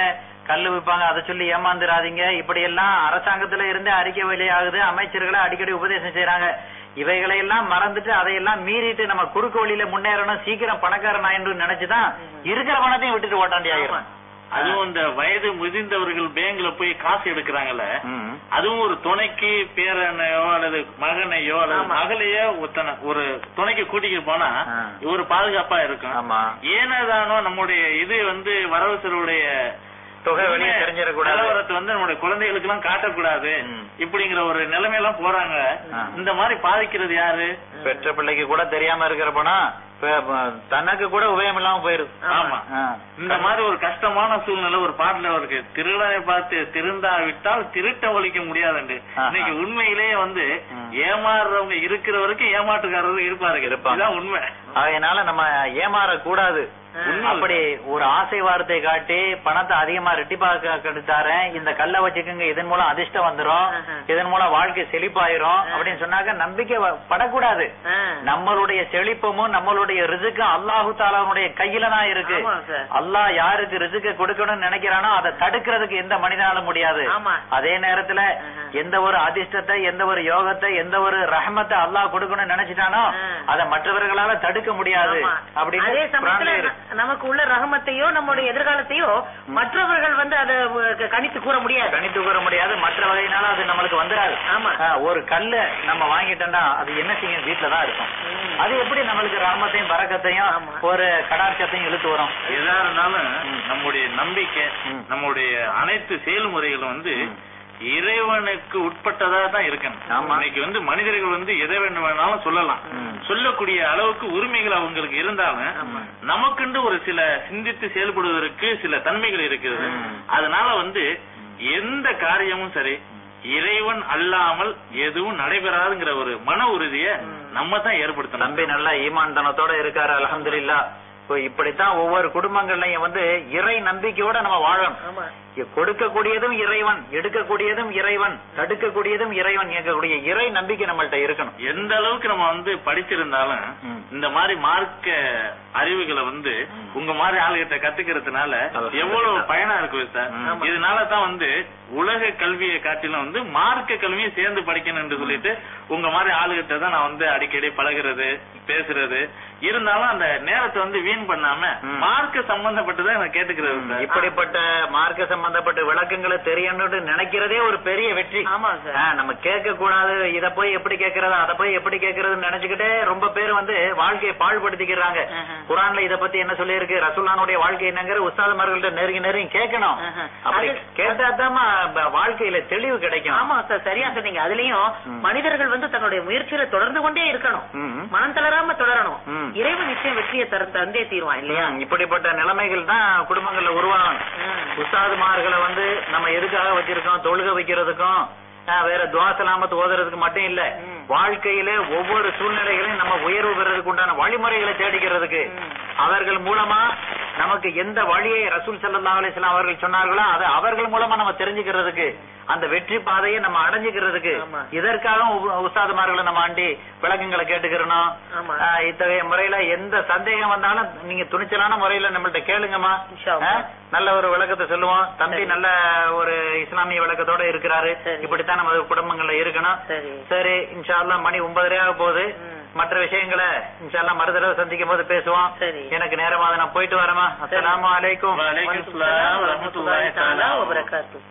கல்லு விற்பாங்க அதை சொல்லி ஏமாந்துடாதீங்க இப்படி எல்லாம் அரசாங்கத்துல இருந்து அறிக்கை வெளியாகுது அமைச்சர்களை அடிக்கடி உபதேசம் செய்யறாங்க இவைகளை எல்லாம் மறந்துட்டு அதையெல்லாம் மீறிட்டு நம்ம குறுக்கு வழியில முன்னேறணும் சீக்கிரம் பணக்காரன் ஆயின்னு நினைச்சுதான் இருக்கிற பணத்தையும் விட்டுட்டு ஓட்டாண்டி ஆயிரும் அதுவும் இந்த வயது முதிர்ந்தவர்கள் பேங்க்ல போய் காசு எடுக்கிறாங்கல்ல அதுவும் ஒரு துணைக்கு பேரனையோ அல்லது மகனையோ அல்லது ஆமா. மகளையோ ஒருத்தனை ஒரு துணைக்கு கூட்டிட்டு போனா ஆ. ஒரு பாதுகாப்பா இருக்கும் ஆமா ஏனதானோ நம்முடைய இது வந்து வரவு செலவுடைய தொகை வெளியே தெரிஞ்சிடக்கூடாது நிலவரத்தை வந்து நம்முடைய குழந்தைகளுக்கு எல்லாம் காட்டக்கூடாது ம். இப்படிங்கிற ஒரு நிலைமையெல்லாம் போறாங்க ஆ. இந்த மாதிரி பாதிக்கிறது யாரு பெற்ற பிள்ளைக்கு கூட தெரியாம இருக்கிற பணம் ப- ப- தனக்கு கூட உபயம் இல்லாம போயிருது ஆமா ஆ. இந்த மாதிரி ஒரு கஷ்டமான சூழ்நிலை ஒரு பாட்டுல இருக்கு திருடனை பார்த்து திருந்தாவிட்டால் திருட்ட ஒழிக்க முடியாதுண்டு ஆஹா. இன்னைக்கு உண்மையிலேயே வந்து ம். ஏமாறுறவங்க இருக்கிற வரைக்கும் ஏமாற்றுக்காரர்கள் இருப்பாருங்க இருப்பாங்க. இதுதான் உண்மை அதனால நம்ம ஏமாற கூடாது உண்மை. அப்படி ஒரு ஆசை வார்த்தை காட்டி பணத்தை அதிகமா ரெட்டிப்பாக்க தரேன் இந்த கல்லை வச்சுக்கோங்க இதன் மூலம் அதிர்ஷ்டம் வந்துரும் ஆஹா. இதன் மூலம் வாழ்க்கை செழிப்பாயிரும் அப்படின்னு சொன்னாக்க நம்பிக்கை வ- படக்கூடாது ஆ. நம்மளுடைய செழிப்பமும் நம்மளுடைய ரிசுக்கும் அல்லாஹு தாலாவுடைய கையில தான் இருக்கு ஆமா சார். அல்லாஹ் யாருக்கு ரிசுக்க கொடுக்கணும்னு நினைக்கிறானோ அதை தடுக்கிறதுக்கு எந்த மனிதனாலும் முடியாது ஆமா. அதே நேரத்துல ஆஹா. எந்த ஒரு அதிர்ஷ்டத்தை எந்த ஒரு யோகத்தை எந்த ஒரு ரஹமத்தை அல்லாஹ் கொடுக்கணும்னு நினைச்சிட்டானோ ஆ. அதை மற்றவர்களால தடுக்க முடியாது ஆமா. அப்படின்னு அதே சமயத்துல குர்ஆன்ல இருக்கு. ந- நமக்கு உள்ள ரகமத்தையோ நம்முடைய எதிர்காலத்தையோ மற்றவர்கள் வந்து அதை அஹ், கணித்து கூற முடியாது கணித்து கூற முடியாது மற்ற வகையினால அது நம்மளுக்கு வந்துடாது ஆமா. ஆ, ஒரு கல்லு நம்ம வாங்கிட்டோம்னா அது என்ன செய்யும் வீட்டுல தான் இருக்கும் ம். அது எப்படி நம்மளுக்கு ரஹமத்தையும் பறக்கத்தையும் ஆமா. ஒரு கடாட்சத்தையும் இழுத்து வரும் எதா இருந்தாலும் நம்முடைய நம்பிக்கை ம். நம்முடைய அனைத்து செயல்முறைகளும் வந்து ம். இறைவனுக்கு உட்பட்டதா தான் இருக்கணும் ஆமா. இன்னைக்கு வந்து மனிதர்கள் வந்து எதை வேணும் வேணாலும் சொல்லலாம் ம். சொல்லக்கூடிய அளவுக்கு உரிமைகள் அவங்களுக்கு இருந்தாலும் ஆமா. நமக்குண்டு ஒரு சில சிந்தித்து செயல்படுவதற்கு சில தன்மைகள் இருக்குது ம். அதனால வந்து எந்த காரியமும் சரி இறைவன் அல்லாமல் எதுவும் நடைபெறாதுங்கிற ஒரு மன உறுதிய நம்ம தான் ஏற்படுத்தணும் தம்பி நல்லா ஈமான் தனத்தோட இருக்காரு அல்ஹம்துலில்லாஹ் இப்போ இப்படித்தான் ஒவ்வொரு குடும்பங்கள்லயும் வந்து இறை நம்பிக்கையோட நம்ம வாழணும் ஆமா கொடுக்கக்கூடியதும் இறைவன் எடுக்கக்கூடியதும் இறைவன் தடுக்கக்கூடியதும் இறைவன் இயக்கக்கூடிய இறை நம்பிக்கை நம்மள்ட்ட இருக்கணும் எந்த அளவுக்கு நம்ம வந்து படிச்சிருந்தாலும் ம். இந்த மாதிரி மார்க்க அறிவுகளை வந்து உங்க மாதிரி ஆளுகிட்ட கத்துக்கிறதுனால அல்ஹம்துலில்லாஹ். எவ்வளவு பயனா இருக்கு சார் ம். இதனால தான் வந்து உலக கல்வியை காட்டிலும் வந்து மார்க்க கல்வியும் சேர்ந்து படிக்கணும்னு சொல்லிட்டு உங்க மாதிரி ஆளுகிட்ட தான் நான் வந்து அடிக்கடி பழகுறது பேசுறது இருந்தாலும் அந்த நேரத்தை வந்து வீண் பண்ணாம ம். மார்க்க சம்பந்தப்பட்டதை நான் கேட்டுக்கிறது சார் இப்படிப்பட்ட மார்க்க சம்பந்தப்பட்ட விளக்கங்களை தெரியணும்னு நினைக்கிறதே ஒரு பெரிய வெற்றி ஆமா சார் ஆ, நம்ம கேட்க கூடாது இத போய் எப்படி கேக்குறது அத போய் எப்படி கேக்குறதுன்னு நினைச்சுக்கிட்டே ரொம்ப பேர் வந்து வாழ்க்கையை பாழ்படுத்திக்கிறாங்க ஆஹா. குரான்ல இத பத்தி என்ன சொல்லி இருக்கு ரசூல்லானுடைய வாழ்க்கை என்னங்கிற உஸ்தாதுமார்கள்ட்ட நெருங்கி நெருங்கி கேட்கணும் ஆஹா. அப்படி அது- கேட்டாதான் வாழ்க்கையில தெளிவு கிடைக்கும் ஆமா சார் சரியா சொன்னீங்க அதுலயும் ம். மனிதர்கள் வந்து தன்னுடைய முயற்சியில தொடர்ந்து கொண்டே இருக்கணும் ம். மனம் தளராம தொடரணும் ம். இறைவன் நிச்சயம் வெற்றியை தர தந்தே தீருவான் இல்லையா ம், இப்படிப்பட்ட நிலைமைகள் தான் குடும்பங்கள்ல உருவாகணும் ம். உஸ்தாதுமார்களை வந்து நம்ம எதுக்காக வச்சிருக்கோம் தொழுக வைக்கிறதுக்கும் ஆ, வேற துவாசலாமத்து ஓதுறதுக்கு மட்டும் இல்ல ம். வாழ்க்கையில ஒவ்வொரு சூழ்நிலைகளையும் நம்ம உயர்வு பெறதுக்கு உண்டான வழிமுறைகளை தேடிக்கிறதுக்கு ம். அவர்கள் மூலமா நமக்கு எந்த வழியை ரசூல் ஸல்லல்லாஹு அலைஹி வஸல்லம் அவர்கள் சொன்னார்களோ அதை அவர்கள் மூலமா நம்ம தெரிஞ்சுக்கிறதுக்கு அந்த வெற்றி பாதையை நம்ம அடைஞ்சுக்கிறதுக்கு ஆமா. இதற்காக உ- உஸ்தாதுமார்களை நம்ம ஆண்டி விளக்கங்களை கேட்டுக்கிறணும் ஆமா. ஆ, இத்தகைய முறையில எந்த சந்தேகம் வந்தாலும் நீங்க துணிச்சலான முறையில நம்மள்ட்ட கேளுங்கம்மா இன்ஷா அல்லாஹ். ஆ, நல்ல ஒரு விளக்கத்தை சொல்லுவோம் தம்பி சரி. நல்ல ஒரு இஸ்லாமிய விளக்கத்தோட இருக்கிறாரு சரி. இப்படித்தான் நம்ம குடும்பங்கள்ல இருக்கணும் சரி சரி இன்ஷா அல்லாஹ் மணி ஒன்பதரை ஆக போகுது ம். மற்ற விஷயங்களை இன்ஷா அல்லாஹ் மறு தடவை சந்திக்கும் போது பேசுவோம் சரி. எனக்கு நேரமாக நான் போயிட்டு வரேமா அஸ்ஸலாமு அலைக்கும் வலைக்கும் ஸலாம் வரஹ்மத்துல்லாஹி தஆலா வ வபரகாத்துஹு.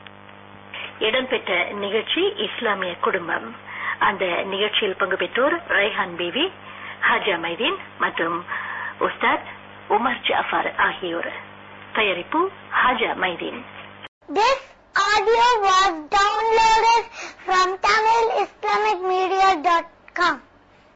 இடம்பெற்ற நிகழ்ச்சி இஸ்லாமிய குடும்பம் அந்த நிகழ்ச்சியில் பங்கு பெற்றோர் ரைஹான் பிவி ஹாஜா மைதீன் மற்றும் உஸ்தாத் உமர் ஜாஃபர் ஆகியோர் தயாரிப்பு Haja Maideen This audio was downloaded from TamilIslamicMedia.com.